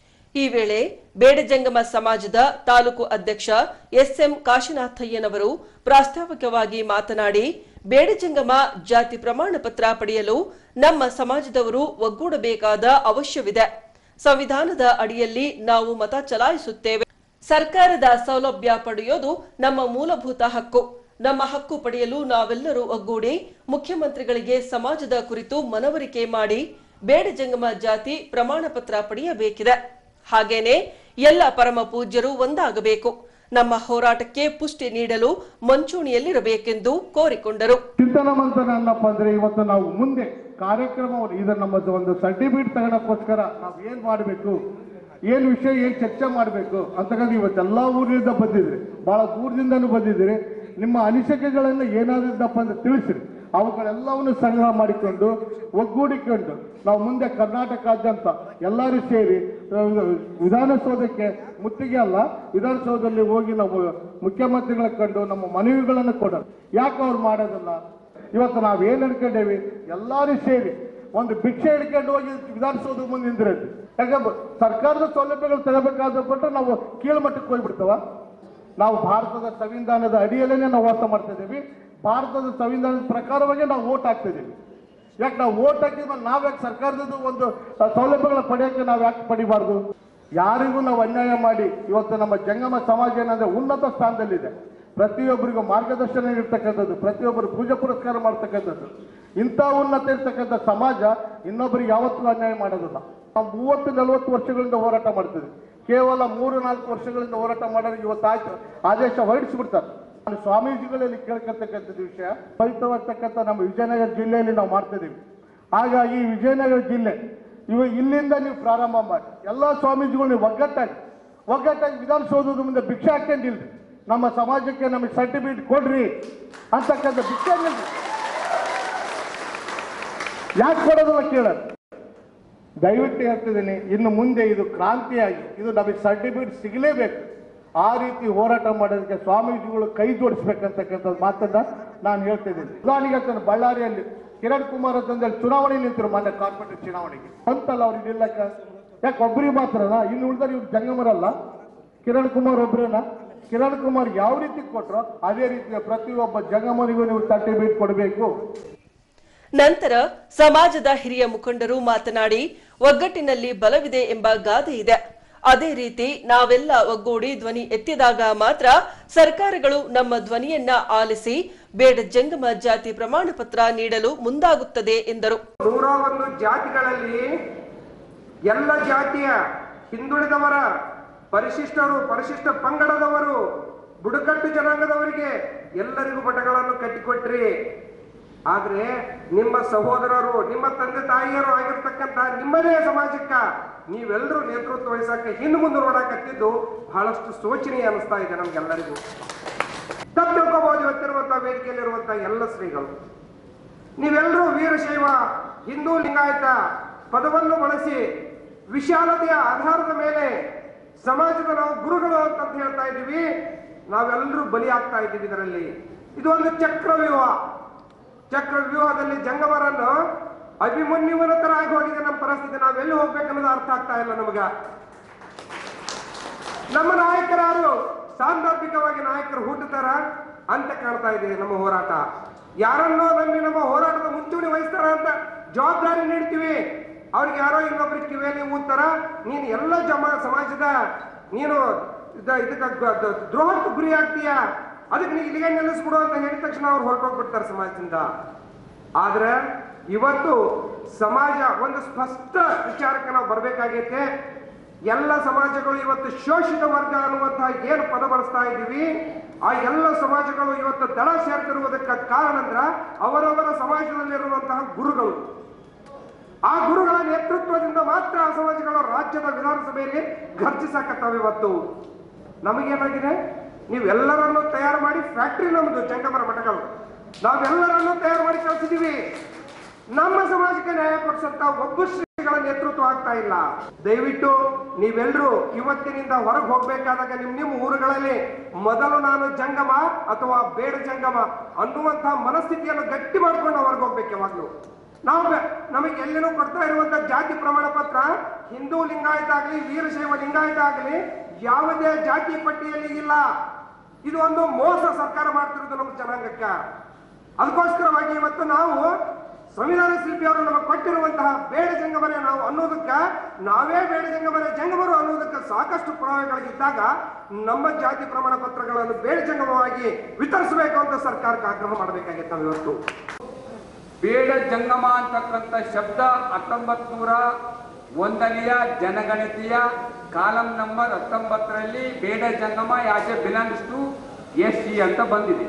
ಈ ವೇಳೆ ಬೇಡಜಂಗಮ ಸಮಾಜದ ತಾಲೂಕು ಅಧ್ಯಕ್ಷ ಎಸ್ಎಂ ಕಾಶಿನಾಥಯ್ಯನವರು ಪ್ರಾಸ್ತಾವಿಕವಾಗಿ ಮಾತನಾಡಿ ಬೇಡಜಂಗಮ ಜಾತಿ ಪ್ರಮಾಣ ಪತ್ರ ಪಡೆಯಲು ನಮ್ಮ ಸಮಾಜದವರು ಒಗ್ಗೂಡಬೇಕಾದ ಅವಶ್ಯವಿದೆ ಸಂವಿಧಾನದ ಅಡಿಯಲ್ಲಿ ನಾವು ಮತ ಚಲಾಯಿಸುತ್ತೇವೆ ಸರ್ಕಾರದ ಸೌಲಭ್ಯ ಪಡೆಯೋದು ನಮ್ಮ ಮೂಲಭೂತ ಹಕ್ಕು ನಮ್ಮ ಹಕ್ಕು ಪಡೆಯಲು ನಾವೆಲ್ಲರೂ ಒಗ್ಗೂಡಿ ಮುಖ್ಯಮಂತ್ರಿಗಳಿಗೆ ಸಮಾಜದ ಕುರಿತು ಮನವರಿಕೆ ಮಾಡಿ ಬೇಡಜಂಗಮ ಜಾತಿ ಪ್ರಮಾಣ ಪತ್ರ ಪಡೆಯಬೇಕಿದೆ ಹಾಗೇನೆ ಎಲ್ಲ ಪರಮ ಪೂಜ್ಯರು ಒಂದಾಗಬೇಕು ನಮ್ಮ ಹೋರಾಟಕ್ಕೆ ಪುಷ್ಟಿ ನೀಡಲು ಮಂಚೂಣಿಯಲ್ಲಿರಬೇಕೆಂದು ಕೋರಿಕೊಂಡರು ಚಿಂತನ ಮಂಥನ ಅನ್ನಪ್ಪ ಅಂದ್ರೆ ಇವತ್ತು ನಾವು ಮುಂದೆ ಕಾರ್ಯಕ್ರಮವನ್ನು ಇದು ನಮ್ಮದು ಒಂದು ಸರ್ಟಿಫಿಕೇಟ್ ತಗೊಳಕ್ಕೋಸ್ಕರ ನಾವು ಏನ್ ಮಾಡಬೇಕು ಏನ್ ವಿಷಯ ಏನ್ ಚರ್ಚೆ ಮಾಡಬೇಕು ಅಂತಕ್ಕಂಥ ಇವತ್ತೆಲ್ಲ ಊರಿನಿಂದ ಬಂದಿದ್ರಿ ಬಹಳ ದೂರದಿಂದನೂ ಬಂದಿದ್ದೀರಿ ನಿಮ್ಮ ಅನಿಸಿಕೆಗಳನ್ನ ಏನಾದ್ರಪ್ಪ ಅಂದ್ರೆ ತಿಳಿಸಿರಿ ಅವುಗಳೆಲ್ಲವನ್ನು ಸಂಗ್ರಹ ಮಾಡಿಕೊಂಡು ಒಗ್ಗೂಡಿಕೊಂಡು ನಾವು ಮುಂದೆ ಕರ್ನಾಟಕಾದ್ಯಂತ ಎಲ್ಲರೂ ಸೇರಿ ಆ, ವಿಧಾನಸೌಧಕ್ಕೆ ಮುತ್ತಿಗೆ ಅಲ್ಲ ವಿಧಾನಸೌಧದಲ್ಲಿ ಹೋಗಿ ನಾವು ಮುಖ್ಯಮಂತ್ರಿಗಳ ಕಂಡು ನಮ್ಮ ಮನವಿಗಳನ್ನು ಕೊಡೋದು ಯಾಕೆ ಅವ್ರು ಮಾಡೋದಿಲ್ಲ ಇವತ್ತು ನಾವು ಏನ್ ಅನ್ಕೊಂಡೇವಿ ಎಲ್ಲರೂ ಸೇರಿ ಒಂದು ಭಿಕ್ಷೆ ಹಿಡ್ಕೊಂಡು ಹೋಗಿ ವಿಧಾನಸೌಧ ಮುಂದೆ ನಿಂದಿರೋದು ಯಾಕಂದ್ರೆ ಸರ್ಕಾರದ ಸೌಲಭ್ಯಗಳು ತಗೋಬೇಕಾದ ಕೊಟ್ಟರೆ ನಾವು ಕೀಳ್ಮಟ್ಟಕ್ಕೆ ಹೋಗ್ಬಿಡ್ತಾವ ನಾವು ಭಾರತದ ಸಂವಿಧಾನದ ಅಡಿಯಲ್ಲೇ ನಾವು ವಾಸ ಮಾಡ್ತಾ ಇದ್ದೀವಿ ಭಾರತದ ಸಂವಿಧಾನದ ಪ್ರಕಾರವಾಗಿ ನಾವು ಓಟ್ ಹಾಕ್ತಿದ್ದೀವಿ ಯಾಕೆ ನಾವು ಓಟ್ ಹಾಕಿದ್ಮೇಲೆ ನಾವು ಯಾಕೆ ಸರ್ಕಾರದ ಒಂದು ಆ, ಸೌಲಭ್ಯಗಳ ಪಡೆಯೋಕೆ ನಾವು ಯಾಕೆ ಪಡಿಬಾರ್ದು ಯಾರಿಗೂ ನಾವು ಅನ್ಯಾಯ ಮಾಡಿ ಇವತ್ತು ನಮ್ಮ ಜಂಗಮ ಸಮಾಜ ಏನಂದ್ರೆ ಉನ್ನತ ಸ್ಥಾನದಲ್ಲಿದೆ ಪ್ರತಿಯೊಬ್ಬರಿಗೂ ಮಾರ್ಗದರ್ಶನ ಇರ್ತಕ್ಕಂಥದ್ದು ಪ್ರತಿಯೊಬ್ಬರು ಪೂಜೆ ಪುರಸ್ಕಾರ ಮಾಡ್ತಕ್ಕಂಥದ್ದು ಇಂಥ ಉನ್ನತ ಇರ್ತಕ್ಕಂಥ ಸಮಾಜ ಇನ್ನೊಬ್ಬರಿಗೆ ಯಾವತ್ತೂ ಅನ್ಯಾಯ ಮಾಡೋದಿಲ್ಲ ನಾವು ಮೂವತ್ತು ನಲವತ್ತು ವರ್ಷಗಳಿಂದ ಹೋರಾಟ ಮಾಡ್ತಿದ್ವಿ ಕೇವಲ ಮೂರು ನಾಲ್ಕು ವರ್ಷಗಳಿಂದ ಹೋರಾಟ ಮಾಡೋರಿಗೆ ಇವತ್ತು ಆಯ್ತು ಆದೇಶ ಹೊರಡಿಸ್ಬಿಡ್ತಾರೆ ನಾನು ಸ್ವಾಮೀಜಿಗಳಲ್ಲಿ ಕೇಳ್ಕೊಳ್ತಕ್ಕಂಥದ್ದು ವಿಷಯ ಪವಿತ್ರವಾಗಿರ್ತಕ್ಕಂಥ ನಮ್ಮ ವಿಜಯನಗರ ಜಿಲ್ಲೆಯಲ್ಲಿ ನಾವು ಮಾಡ್ತಿದ್ದೀವಿ ಹಾಗಾಗಿ ಈ ವಿಜಯನಗರ ಜಿಲ್ಲೆ ಇವ ಇಲ್ಲಿಂದ ನೀವು ಪ್ರಾರಂಭ ಮಾಡಿ ಎಲ್ಲ ಸ್ವಾಮೀಜಿಗಳು ನೀವು ಒಗ್ಗಟ್ಟಾಗಿ ಒಗ್ಗಟ್ಟಾಗಿ ವಿಧಾನಸೌಧದ ಮುಂದೆ ಭಿಕ್ಷೆ ಹಾಕೊಂಡಿಲ್ರಿ ನಮ್ಮ ಸಮಾಜಕ್ಕೆ ನಮಗೆ ಸರ್ಟಿಫಿಕೇಟ್ ಕೊಡ್ರಿ ಅಂತಕ್ಕಂಥ ಭಿಕ್ಷೆ ನಿಲ್ರಿ ಯಾಕೆ ಕೊಡೋದಿಲ್ಲ ಕೇಳೋದು ದಯವಿಟ್ಟು ಹೇಳ್ತಿದ್ದೀನಿ ಇನ್ನು ಮುಂದೆ ಇದು ಕ್ರಾಂತಿಯಾಗಿ ಇದು ನಮಗೆ ಸರ್ಟಿಫಿಕೇಟ್ ಸಿಗಲೇಬೇಕು ಆ ರೀತಿ ಹೋರಾಟ ಮಾಡೋದಕ್ಕೆ ಸ್ವಾಮೀಜಿಗಳು ಕೈ ಜೋಡಿಸ್ಬೇಕಂತಕ್ಕಂಥ ಮಾತನ್ನ ನಾನು ಹೇಳ್ತಿದ್ದೀನಿ ಉದಾಹರಣೆಗೆ ಹೇಳ್ತೇನೆ ಬಳ್ಳಾರಿಯಲ್ಲಿ ಕಿರಣ್ ಕುಮಾರ್ ಅಂತಂದೇಳಿ ಚುನಾವಣೆ ನಿಂತರು ಮೊನ್ನೆ ಕಾರ್ಪೊರೇಟರ್ ಚುನಾವಣೆಗೆ ಅಂತಲ್ಲ ಅವ್ರಿಗೆ ನಿಲ್ಲಕ್ಕ ಯಾಕೆ ಒಬ್ಬರಿಗೆ ಮಾತ್ರನಾ ಇನ್ನು ಉಳಿದ್ರೆ ಇವ್ರು ಜಂಗಮರಲ್ಲ ಕಿರಣ್ ಕುಮಾರ್ ಒಬ್ರೇನ ಕಿರಣ್ ಕುಮಾರ್ ಯಾವ ರೀತಿ ಕೊಟ್ರೋ ಅದೇ ರೀತಿ ಪ್ರತಿಯೊಬ್ಬ ಜಂಗಮನಿಗೂ ನೀವು ಸರ್ಟಿಫಿಕೇಟ್ ಕೊಡಬೇಕು ನಂತರ ಸಮಾಜದ ಹಿರಿಯ ಮುಖಂಡರು ಮಾತನಾಡಿ ಒಗ್ಗಟ್ಟಿನಲ್ಲಿ ಬಲವಿದೆ ಎಂಬ ಗಾದೆ ಇದೆ ಅದೇ ರೀತಿ ನಾವೆಲ್ಲ ಒಗ್ಗೂಡಿ ಧ್ವನಿ ಎತ್ತಿದಾಗ ಮಾತ್ರ ಸರ್ಕಾರಗಳು ನಮ್ಮ ಧ್ವನಿಯನ್ನ ಆಲಿಸಿ ಬೇಡ ಜಂಗಮ ಜಾತಿ ಪ್ರಮಾಣ ಪತ್ರ ನೀಡಲು ಮುಂದಾಗುತ್ತದೆ ಎಂದರು ನೂರ ಒಂದು ಜಾತಿಗಳಲ್ಲಿ ಎಲ್ಲ ಜಾತಿಯ ಹಿಂದುಳಿದವರ ಪರಿಶಿಷ್ಟರು ಪರಿಶಿಷ್ಟ ಪಂಗಡದವರು ಬುಡಕಟ್ಟು ಜನಾಂಗದವರಿಗೆ ಎಲ್ಲರಿಗೂ ಮಠಗಳನ್ನು ಕಟ್ಟಿಕೊಟ್ರಿ ಆದ್ರೆ ನಿಮ್ಮ ಸಹೋದರರು ನಿಮ್ಮ ತಂದೆ ತಾಯಿಯರು ಆಗಿರ್ತಕ್ಕಂಥ ನಿಮ್ಮದೇ ಸಮಾಜಕ್ಕ ನೀವೆಲ್ಲರೂ ನೇತೃತ್ವ ವಹಿಸಕ್ಕೆ ಹಿಂದೆ ಮುಂದೆ ನೋಡಕತ್ತಿದ್ದು ಬಹಳಷ್ಟು ಶೋಚನೀಯ ಅನಿಸ್ತಾ ಇದೆ ನಮ್ಗೆಲ್ಲರಿಗೂ ತಪ್ಪು ತಿಳ್ಕೋಬಹುದು ಇವತ್ತಿರುವಂತಹ ವೇದಿಕೆಯಲ್ಲಿರುವಂತಹ ಎಲ್ಲ ಶ್ರೀಗಳು ನೀವೆಲ್ಲರೂ ವೀರಶೈವ ಹಿಂದೂ ಲಿಂಗಾಯತ ಪದವನ್ನು ಬಳಸಿ ವಿಶಾಲತೆಯ ಆಧಾರದ ಮೇಲೆ ಸಮಾಜದ ನಾವು ಗುರುಗಳು ಅಂತ ಹೇಳ್ತಾ ಇದ್ದೀವಿ ನಾವೆಲ್ಲರೂ ಬಲಿ ಆಗ್ತಾ ಇದ್ದೀವಿ ಇದರಲ್ಲಿ ಇದು ಒಂದು ಚಕ್ರವ್ಯೂಹ ಚಕ್ರವ್ಯೂಹದಲ್ಲಿ ಜಂಗಮರನ್ನು ಅಭಿಮನ್ಯುವನ ತರ ಆಗಿ ಹೋಗಿದೆ ನಮ್ಮ ಪರಿಸ್ಥಿತಿ ನಾವೆಲ್ಲಿ ಹೋಗ್ಬೇಕನ್ನೋದು ಅರ್ಥ ಆಗ್ತಾ ಇಲ್ಲ ನಮಗ ನಮ್ಮ ನಾಯಕರಾರು ಸಾಂದರ್ಭಿಕವಾಗಿ ನಾಯಕರು ಹುಟ್ಟುತ್ತಾರ ಅಂತ ಕಾಣ್ತಾ ಇದೆ ನಮ್ಮ ಹೋರಾಟ ಯಾರನ್ನೋ ನಂಬಿ ನಮ್ಮ ಹೋರಾಟದ ಮುಂಚೂಣಿ ವಹಿಸ್ತಾರ ಅಂತ ಜವಾಬ್ದಾರಿ ನೀಡ್ತೀವಿ ಅವ್ರಿಗೆ ಯಾರೋ ಇನ್ನೊಬ್ರಿಗೆ ಕಿವಿಯಲ್ಲಿ ಊದ್ತಾರ ನೀನು ಎಲ್ಲ ಜಮ ಸಮಾಜದ ನೀನು ಇದ- ಇದಕ್ಕ ಗ- ದ- ದ್ರೋಹಕ್ಕೆ ಗುರಿ ಆಗ್ತೀಯ ಅದಕ್ಕೆ ನೀ ಇಲ್ಲಿಗೆ ನಿಲ್ಲಿಸ್ಬಿಡು ಅಂತ ಹೇಳಿದ ತಕ್ಷಣ ಅವ್ರು ಹೊರಟೋಗ್ಬಿಡ್ತಾರೆ ಸಮಾಜದಿಂದ ಆದ್ರೆ ಇವತ್ತು ಸಮಾಜ ಒಂದು ಸ್ಪಷ್ಟ ವಿಚಾರಕ್ಕೆ ನಾವು ಬರ್ಬೇಕಾಗೈತೆ ಎಲ್ಲ ಸಮಾಜಗಳು ಇವತ್ತು ಶೋಷಿತ ವರ್ಗ ಅನ್ನುವಂತಹ ಏನು ಪದ ಬಳಸ್ತಾ ಇದ್ದೀವಿ ಆ ಎಲ್ಲ ಸಮಾಜಗಳು ಇವತ್ತು ದಳ ಸೇರ್ತಿರುವುದಕ್ಕೆ ಕಾರಣ ಅಂದ್ರ ಅವರವರ ಸಮಾಜದಲ್ಲಿರುವಂತಹ ಗುರುಗಳು ಆ ಗುರುಗಳ ನೇತೃತ್ವದಿಂದ ಮಾತ್ರ ಆ ಸಮಾಜಗಳು ರಾಜ್ಯದ ವಿಧಾನಸಭೆಯಲ್ಲಿ ಘರ್ಜಿಸಕತ್ತಾವ ಇವತ್ತು ನಮಗೇನಾಗಿದೆ ನೀವೆಲ್ಲರನ್ನು ತಯಾರು ಮಾಡಿ ಫ್ಯಾಕ್ಟ್ರಿ ನಮ್ದು ಜಂಗಮರ ಮಠಗಳು ನಾವೆಲ್ಲರನ್ನು ತಯಾರು ಮಾಡಿ ಕಳಿಸಿದೀವಿ ನಮ್ಮ ಸಮಾಜಕ್ಕೆ ನ್ಯಾಯ ಕೊಡಿಸಂತ ಒಬ್ಬ ಶ್ರೀಗಳ ನೇತೃತ್ವ ಆಗ್ತಾ ಇಲ್ಲ ದಯವಿಟ್ಟು ನೀವೆಲ್ಲರೂ ಇವತ್ತಿನಿಂದ ಹೊರಗೆ ಹೋಗ್ಬೇಕಾದಾಗ ನಿಮ್ ನಿಮ್ಮ ಊರುಗಳಲ್ಲಿ ಮೊದಲು ನಾನು ಜಂಗಮ ಅಥವಾ ಬೇಡ ಜಂಗಮ ಅನ್ನುವಂತಹ ಮನಸ್ಥಿತಿಯನ್ನು ಗಟ್ಟಿ ಮಾಡ್ಕೊಂಡು ಹೊರಗೆ ಹೋಗ್ಬೇಕು ಯಾವಾಗ್ಲೂ ನಾವು ಬೆ- ನಮಗೆ ಎಲ್ಲಿನೂ ಕೊಡ್ತಾ ಇರುವಂತ ಜಾತಿ ಪ್ರಮಾಣ ಪತ್ರ ಹಿಂದೂ ಲಿಂಗಾಯತ ಆಗಲಿ ವೀರಶೈವ ಲಿಂಗಾಯತ ಆಗಲಿ ಯಾವುದೇ ಜಾತಿ ಪಟ್ಟಿಯಲ್ಲಿ ಇಲ್ಲ ಇದು ಒಂದು ಮೋಸ ಸರ್ಕಾರ ಮಾಡ್ತಿರೋದು ನಮ್ಮ ಜನಾಂಗಕ್ಕೆ ಅದಕ್ಕೋಸ್ಕರವಾಗಿ ಇವತ್ತು ನಾವು ಸಂವಿಧಾನ ಶಿಲ್ಪಿಯವರು ನಮಗೆ ಕೊಟ್ಟಿರುವಂತಹ ಬೇಡ ಜಂಗಮನೆ ನಾವು ಅನ್ನೋದಕ್ಕ ನಾವೇ ಬೇಡ ಜಂಗಮನೆ ಜಂಗಮರು ಅನ್ನೋದಕ್ಕೆ ಸಾಕಷ್ಟು ಪುರಾವೆಗಳಿದ್ದಾಗ ನಮ್ಮ ಜಾತಿ ಪ್ರಮಾಣ ಪತ್ರಗಳನ್ನು ಬೇಡ ಜಂಗಮವಾಗಿ ವಿತರಿಸಬೇಕು ಅಂತ ಸರ್ಕಾರಕ್ಕೆ ಆಗ್ರಹ ಮಾಡಬೇಕಾಗಿತ್ತು ನಾವು ಇವತ್ತು ಬೇಡ ಜಂಗಮ ಅಂತಕ್ಕಂಥ ಶಬ್ದ ಹತ್ತೊಂಬತ್ ನೂರ ಒಂದನೆಯ ಜನಗಣತಿಯ ಕಾಲಂ ನಂಬರ್ ಹತ್ತೊಂಬತ್ತರಲ್ಲಿ Beda Jangama as a belongs to S C ಅಂತ ಬಂದಿದೆ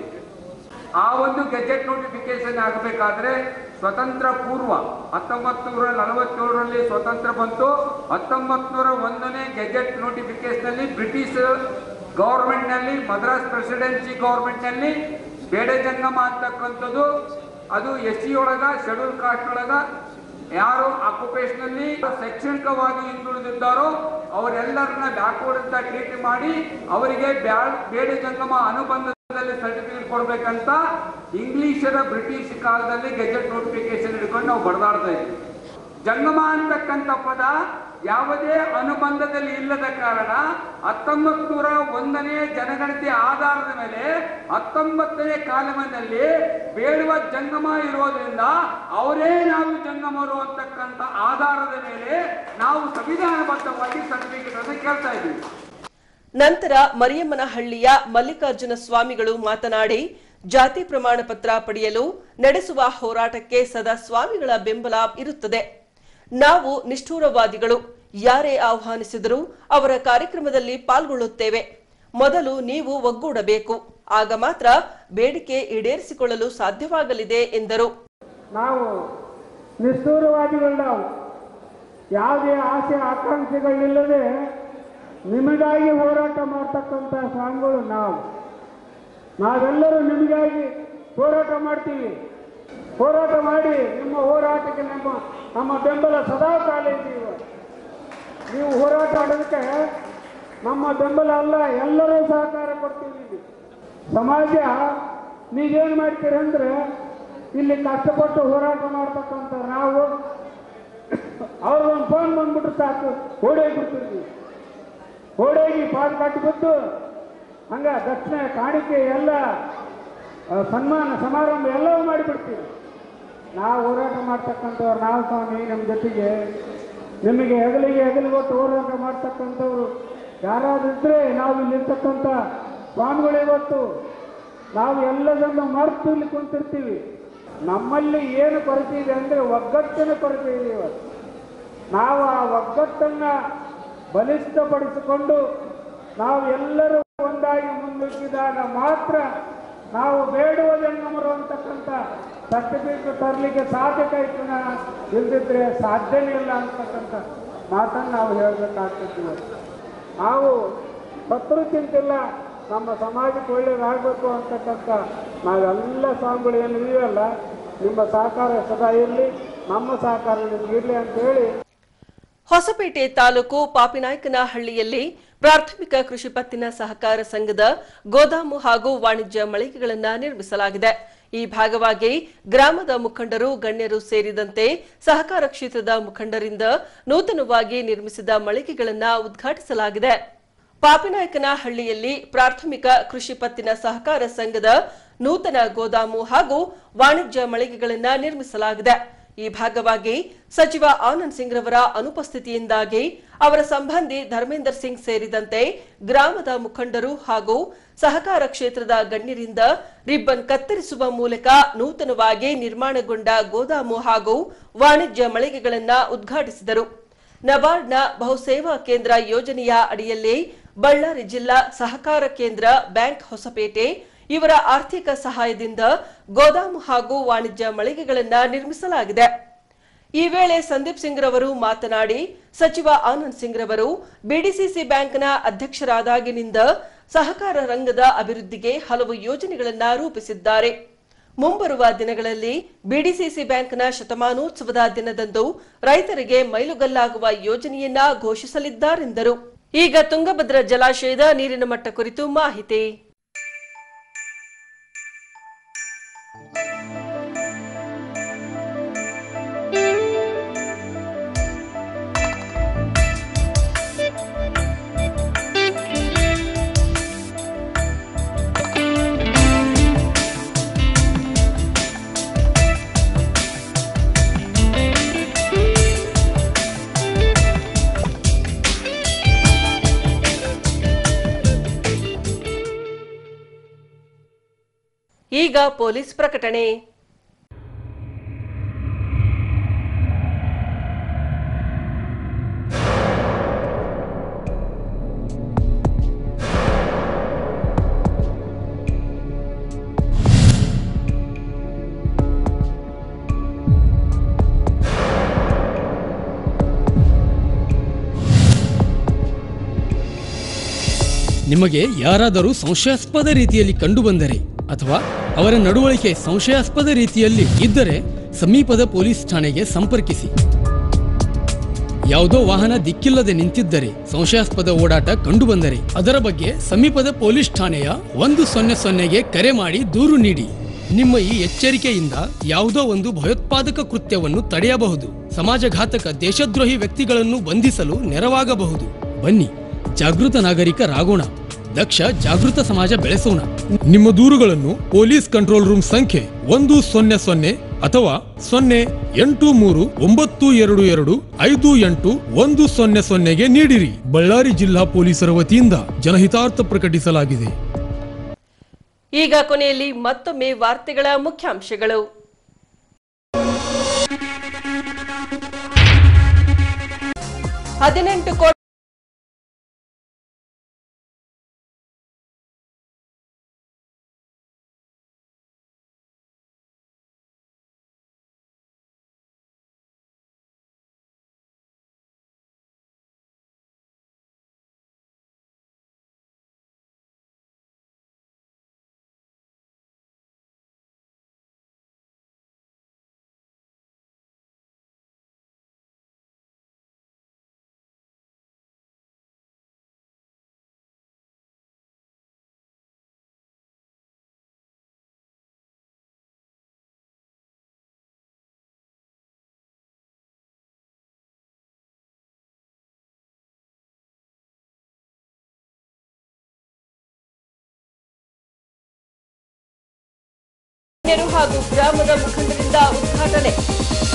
ಆ ಒಂದು ಗೆಜೆಟ್ ನೋಟಿಫಿಕೇಶನ್ ಆಗಬೇಕಾದ್ರೆ ಸ್ವತಂತ್ರ ಪೂರ್ವ ಹತ್ತೊಂಬತ್ತು ನೂರ ನಲವತ್ತೇಳರಲ್ಲಿ ಸ್ವತಂತ್ರ ಬಂತು ಹತ್ತೊಂಬತ್ತು ನೂರ ಒಂದನೇ ಗೆಜೆಟ್ ನೋಟಿಫಿಕೇಶನ್ ಅಲ್ಲಿ ಬ್ರಿಟಿಷ್ ಗವರ್ಮೆಂಟ್ ನಲ್ಲಿ ಮದ್ರಾಸ್ ಪ್ರೆಸಿಡೆನ್ಸಿ ಗವರ್ಮೆಂಟ್ ನಲ್ಲಿ ಬೇಡ ಜಂಗಮ ಅಂತಕ್ಕಂಥದ್ದು ಅದು ಎಸ್ ಸಿ ಒಳಗ ಶೆಡ್ಯೂಲ್ ಕಾಸ್ಟ್ ಒಳಗ ಯಾರು ಆಕ್ಯುಪೇಷನಲ್ಲಿ ಶೈಕ್ಷಣಿಕವಾಗಿ ಹಿಂದುಳಿದಿದ್ದಾರೋ ಅವರೆಲ್ಲರನ್ನ ಬ್ಯಾಕ್ವರ್ಡ್ ಅಂತ ಟ್ರೀಟ್ ಮಾಡಿ ಅವರಿಗೆ ಬ್ಯಾ- ಬೇಡ ಜಂಗಮ ಅನುಬಂಧದಲ್ಲಿ ಸರ್ಟಿಫಿಕೇಟ್ ಕೊಡ್ಬೇಕಂತ ಇಂಗ್ಲಿಷರ ಬ್ರಿಟಿಷ್ ಕಾಲದಲ್ಲಿ ಗೆಜೆಟ್ ನೋಟಿಫಿಕೇಶನ್ ಹಿಡ್ಕೊಂಡು ನಾವು ಬಡದಾಡ್ತಾ ಇದ್ವಿ ಜಂಗಮ ಅಂತಕ್ಕಂಥ ಪದ ಯಾವುದೇ ಅನುಬಂಧದಲ್ಲಿ ಇಲ್ಲದ ಕಾರಣ ಹತ್ತೊಂಬತ್ ನೂರ ಒಂದನೇ ಜನಗಣತಿ ಆಧಾರದ ಮೇಲೆ ಹತ್ತೊಂಬತ್ತನೇ ಕಾಲಮನಲ್ಲಿ ಬೇಡುವ ಜಂಗಮ ಇರೋದ್ರಿಂದ ಅವರೇ ನಾವು ಜಂಗಮರು ಅಂತಕ್ಕಂಥ ಆಧಾರದ ಮೇಲೆ ನಾವು ಸಂವಿಧಾನಬದ್ಧವಾಗಿ ಸರ್ಟಿಫಿಕೇಟ್ ಅನ್ನು ಕೇಳ್ತಾ ಇದ್ದೀವಿ ನಂತರ ಮರಿಯಮ್ಮನಹಳ್ಳಿಯ ಮಲ್ಲಿಕಾರ್ಜುನ ಸ್ವಾಮಿಗಳು ಮಾತನಾಡಿ ಜಾತಿ ಪ್ರಮಾಣ ಪತ್ರ ಪಡೆಯಲು ನಡೆಸುವ ಹೋರಾಟಕ್ಕೆ ಸದಾ ಸ್ವಾಮಿಗಳ ಬೆಂಬಲ ಇರುತ್ತದೆ ನಾವು ನಿಷ್ಠೂರವಾದಿಗಳು ಯಾರೇ ಆಹ್ವಾನಿಸಿದರೂ ಅವರ ಕಾರ್ಯಕ್ರಮದಲ್ಲಿ ಪಾಲ್ಗೊಳ್ಳುತ್ತೇವೆ ಮೊದಲು ನೀವು ಒಗ್ಗೂಡಬೇಕು ಆಗ ಮಾತ್ರ ಬೇಡಿಕೆ ಈಡೇರಿಸಿಕೊಳ್ಳಲು ಸಾಧ್ಯವಾಗಲಿದೆ ಎಂದರು ನಾವು ನಿಷ್ಠೂರವಾದಿಗಳು ನಾವು ಯಾವುದೇ ಆಸೆ ಆಕಾಂಕ್ಷೆಗಳಿಲ್ಲದೆ ನಿಮಗಾಗಿ ಹೋರಾಟ ಮಾಡ್ತಕ್ಕಂಥ ಸ್ವಾಮಿಗಳು ನಾವು ನಾವೆಲ್ಲರೂ ನಿಮಗಾಗಿ ಹೋರಾಟ ಮಾಡ್ತೀವಿ ಹೋರಾಟ ಮಾಡಿ ನಿಮ್ಮ ಹೋರಾಟಕ್ಕೆ ನಮ್ಮ ನಮ್ಮ ಬೆಂಬಲ ಸದಾ ಕಾಲ ಇದ್ದೀವಿ ನೀವು ಹೋರಾಟ ಮಾಡೋದಕ್ಕೆ ನಮ್ಮ ಬೆಂಬಲ ಅಲ್ಲ ಎಲ್ಲರೂ ಸಹಕಾರ ಕೊಡ್ತೀವಿ ನಿಮಗೆ ಸಮಾಜ ನೀವೇನು ಮಾಡ್ತೀರಿ ಅಂದ್ರೆ ಇಲ್ಲಿ ಕಷ್ಟಪಟ್ಟು ಹೋರಾಟ ಮಾಡ್ತಕ್ಕಂಥ ನಾವು ಅವ್ರಿಗೊಂದು ಫೋನ್ ಬಂದ್ಬಿಟ್ರೆ ಸಾಕು ಓಡೋಗ್ಬಿಡ್ತೀವಿ ನೀವು ಓಡೋಗಿ ಪಾದ ಕಟ್ಟು ಬಿದ್ದು ಹಂಗ ದಕ್ಷಿಣ ಕಾಣಿಕೆ ಎಲ್ಲ ಆ, ಸನ್ಮಾನ ಸಮಾರಂಭ ಎಲ್ಲವೂ ಮಾಡಿಬಿಡ್ತೀವಿ ನಾವು ಹೋರಾಟ ಮಾಡ್ತಕ್ಕಂಥವ್ರು ನಾವು ಸ್ವಾಮಿ ನಮ್ಮ ಜೊತೆಗೆ ನಿಮಗೆ ಹೆಗಲಿಗೆ ಹೆಗಲಿಗೊಟ್ಟು ಹೋರಾಟ ಮಾಡ್ತಕ್ಕಂಥವ್ರು ಯಾರಾದ್ರೂ ಇದ್ರೆ ನಾವು ಇಲ್ಲಿರ್ತಕ್ಕಂಥ ಸ್ವಾಮಿಗಳೇ ಇವತ್ತು ನಾವು ಎಲ್ಲದನ್ನು ಮರೆತು ಇಲ್ಲಿ ಕುಂತಿರ್ತೀವಿ ನಮ್ಮಲ್ಲಿ ಏನು ಕೊರತೆ ಇದೆ ಅಂದರೆ ಒಗ್ಗಟ್ಟಿನ ಕೊರತೆ ಇದೆ ಇವತ್ತು ನಾವು ಆ ಒಗ್ಗಟ್ಟನ್ನು ಬಲಿಷ್ಠಪಡಿಸಿಕೊಂಡು ನಾವು ಎಲ್ಲರೂ ಒಂದಾಗಿ ಮುನ್ನುಗ್ಗಿದಾಗ ಮಾತ್ರ ನಾವು ಬೇಡುವ ಜಂಗಮರು ಅಂತಕ್ಕಂಥ ಸರ್ಟಿಫಿಕೇಟ್ ತರಲಿಕ್ಕೆ ಸಾಧ್ಯತೆ ಐತನ ಇಲ್ದಿದ್ರೆ ಸಾಧ್ಯನೇ ಇಲ್ಲ ಅಂತಕ್ಕಂಥ ಮಾತನ್ನು ನಾವು ಹೇಳಬೇಕಾಗ್ತಿದ್ದೀವಿ ನಾವು ಸತ್ರು ಚಿಂತಿಲ್ಲ ನಮ್ಮ ಸಮಾಜಕ್ಕೆ ಒಳ್ಳೇದಾಗಬೇಕು ಅಂತಕ್ಕಂಥ ನಾವೆಲ್ಲ ಸ್ವಾಮಿಗಳು ಏನು ಇದೆಯಲ್ಲ ನಿಮ್ಮ ಸಹಕಾರ ಸದಾ ಇರಲಿ ನಮ್ಮ ಸಹಕಾರ ನಿಮ್ಗೆ ಇರಲಿ ಅಂತ ಹೇಳಿ ಹೊಸಪೇಟೆ ತಾಲೂಕು ಪಾಪಿನಾಯಕನಹಳ್ಳಿಯಲ್ಲಿ ಪ್ರಾಥಮಿಕ ಕೃಷಿ ಪತ್ತಿನ ಸಹಕಾರ ಸಂಘದ ಗೋದಾಮು ಹಾಗೂ ವಾಣಿಜ್ಯ ಮಳಿಗೆಗಳನ್ನು ನಿರ್ಮಿಸಲಾಗಿದೆ ಈ ಭಾಗವಾಗಿ ಗ್ರಾಮದ ಮುಖಂಡರು ಗಣ್ಯರು ಸೇರಿದಂತೆ ಸಹಕಾರ ಕ್ಷೇತ್ರದ ಮುಖಂಡರಿಂದ ನೂತನವಾಗಿ ನಿರ್ಮಿಸಿದ ಮಳಿಗೆಗಳನ್ನು ಉದ್ಘಾಟಿಸಲಾಗಿದೆ ಪಾಪಿನಾಯಕನಹಳ್ಳಿಯಲ್ಲಿ ಪ್ರಾಥಮಿಕ ಕೃಷಿ ಪತ್ತಿನ ಸಹಕಾರ ಸಂಘದ ನೂತನ ಗೋದಾಮು ಹಾಗೂ ವಾಣಿಜ್ಯ ಮಳಿಗೆಗಳನ್ನು ನಿರ್ಮಿಸಲಾಗಿದೆ ಈ ಭಾಗವಾಗಿ ಸಚಿವ ಆನಂದ್ ಸಿಂಗ್ ರವರ ಅನುಪಸ್ಥಿತಿಯಿಂದಾಗಿ ಅವರ ಸಂಬಂಧಿ ಧರ್ಮೇಂದರ್ ಸಿಂಗ್ ಸೇರಿದಂತೆ ಗ್ರಾಮದ ಮುಖಂಡರು ಹಾಗೂ ಸಹಕಾರ ಕ್ಷೇತ್ರದ ಗಣ್ಯರಿಂದ ರಿಬ್ಬನ್ ಕತ್ತರಿಸುವ ಮೂಲಕ ನೂತನವಾಗಿ ನಿರ್ಮಾಣಗೊಂಡ ಗೋದಾಮು ಹಾಗೂ ವಾಣಿಜ್ಯ ಮಳಿಗೆಗಳನ್ನು ಉದ್ಘಾಟಿಸಿದರು ನಬಾರ್ಡ್ನ ಬಹುಸೇವಾ ಕೇಂದ್ರ ಯೋಜನೆಯ ಅಡಿಯಲ್ಲಿ ಬಳ್ಳಾರಿ ಜಿಲ್ಲಾ ಸಹಕಾರ ಕೇಂದ್ರ ಬ್ಯಾಂಕ್ ಹೊಸಪೇಟೆ ಇವರ ಆರ್ಥಿಕ ಸಹಾಯದಿಂದ ಗೋದಾಮು ಹಾಗೂ ವಾಣಿಜ್ಯ ಮಳಿಗೆಗಳನ್ನು ನಿರ್ಮಿಸಲಾಗಿದೆ ಈ ವೇಳೆ ಸಂದೀಪ್ ಸಿಂಗ್ ರವರು ಮಾತನಾಡಿ ಸಚಿವ ಆನಂದ್ ಸಿಂಗ್ ರವರು ಬಿಡಿಸಿಸಿ ಬ್ಯಾಂಕ್ನ ಅಧ್ಯಕ್ಷರಾದಾಗಿನಿಂದ ಸಹಕಾರ ರಂಗದ ಅಭಿವೃದ್ಧಿಗೆ ಹಲವು ಯೋಜನೆಗಳನ್ನ ರೂಪಿಸಿದ್ದಾರೆ ಮುಂಬರುವ ದಿನಗಳಲ್ಲಿ ಬಿಡಿಸಿಸಿ ಬ್ಯಾಂಕ್ನ ಶತಮಾನೋತ್ಸವದ ದಿನದಂದು ರೈತರಿಗೆ ಮೈಲುಗಲ್ಲಾಗುವ ಯೋಜನೆಯನ್ನ ಘೋಷಿಸಲಿದ್ದಾರೆಂದರು ಈಗ ತುಂಗಭದ್ರಾ ಜಲಾಶಯದ ನೀರಿನ ಮಟ್ಟ ಕುರಿತು ಮಾಹಿತಿ ಈಗ ಪೊಲೀಸ್ ಪ್ರಕಟಣೆ ನಿಮಗೆ ಯಾರಾದರೂ ಸಂಶಯಾಸ್ಪದ ರೀತಿಯಲ್ಲಿ ಕಂಡುಬಂದರೆ ಅಥವಾ ಅವರ ನಡವಳಿಕೆ ಸಂಶಯಾಸ್ಪದ ರೀತಿಯಲ್ಲಿ ಇದ್ದರೆ ಸಮೀಪದ ಪೊಲೀಸ್ ಠಾಣೆಗೆ ಸಂಪರ್ಕಿಸಿ ಯಾವುದೋ ವಾಹನ ದಿಕ್ಕಿಲ್ಲದೆ ನಿಂತಿದ್ದರೆ ಸಂಶಯಾಸ್ಪದ ಓಡಾಟ ಕಂಡುಬಂದರೆ ಅದರ ಬಗ್ಗೆ ಸಮೀಪದ ಪೊಲೀಸ್ ಠಾಣೆಯ ಒಂದು ಸೊನ್ನೆ ಸೊನ್ನೆಗೆ ಕರೆ ಮಾಡಿ ದೂರು ನೀಡಿ ನಿಮ್ಮ ಈ ಎಚ್ಚರಿಕೆಯಿಂದ ಯಾವುದೋ ಒಂದು ಭಯೋತ್ಪಾದಕ ಕೃತ್ಯವನ್ನು ತಡೆಯಬಹುದು ಸಮಾಜಘಾತಕ ದೇಶದ್ರೋಹಿ ವ್ಯಕ್ತಿಗಳನ್ನು ಬಂಧಿಸಲು ನೆರವಾಗಬಹುದು ಬನ್ನಿ ಜಾಗೃತ ನಾಗರಿಕರಾಗೋಣ ದಕ್ಷ ಜಾಗೃತ ಸಮಾಜ ಬೆಳೆಸೋಣ ನಿಮ್ಮ ದೂರುಗಳನ್ನು ಪೊಲೀಸ್ ಕಂಟ್ರೋಲ್ ರೂಮ್ ಸಂಖ್ಯೆ ಒಂದು ಸೊನ್ನೆ ಸೊನ್ನೆ ಅಥವಾ ಸೊನ್ನೆ ಎಂಟು ಮೂರು ಒಂಬತ್ತು ಎರಡು ಎರಡು ಐದು ಎಂಟು ಒಂದು ಸೊನ್ನೆ ಸೊನ್ನೆಗೆ ನೀಡಿರಿ ಬಳ್ಳಾರಿ ಜಿಲ್ಲಾ ಪೊಲೀಸರ ವತಿಯಿಂದ ಜನಹಿತಾರ್ಥ ಪ್ರಕಟಿಸಲಾಗಿದೆ ಈಗ ಕೊನೆಯಲ್ಲಿ ಮತ್ತೊಮ್ಮೆ ವಾರ್ತೆಗಳ ಮುಖ್ಯಾಂಶಗಳು ಹದಿನೆಂಟು ಕೋಟಿ ಹಾಗೂ ಗ್ರಾಮದ ಮುಖಂಡರಿಂದ ಉದ್ಘಾಟನೆ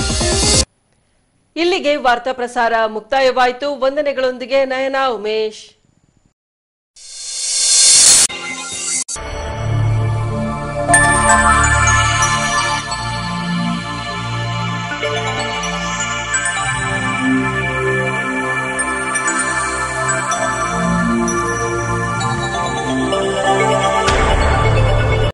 ಇಲ್ಲಿಗೆ ವಾರ್ತಾ ಪ್ರಸಾರ ಮುಕ್ತಾಯವಾಯಿತು ವಂದನೆಗಳೊಂದಿಗೆ ನಯನ ಉಮೇಶ್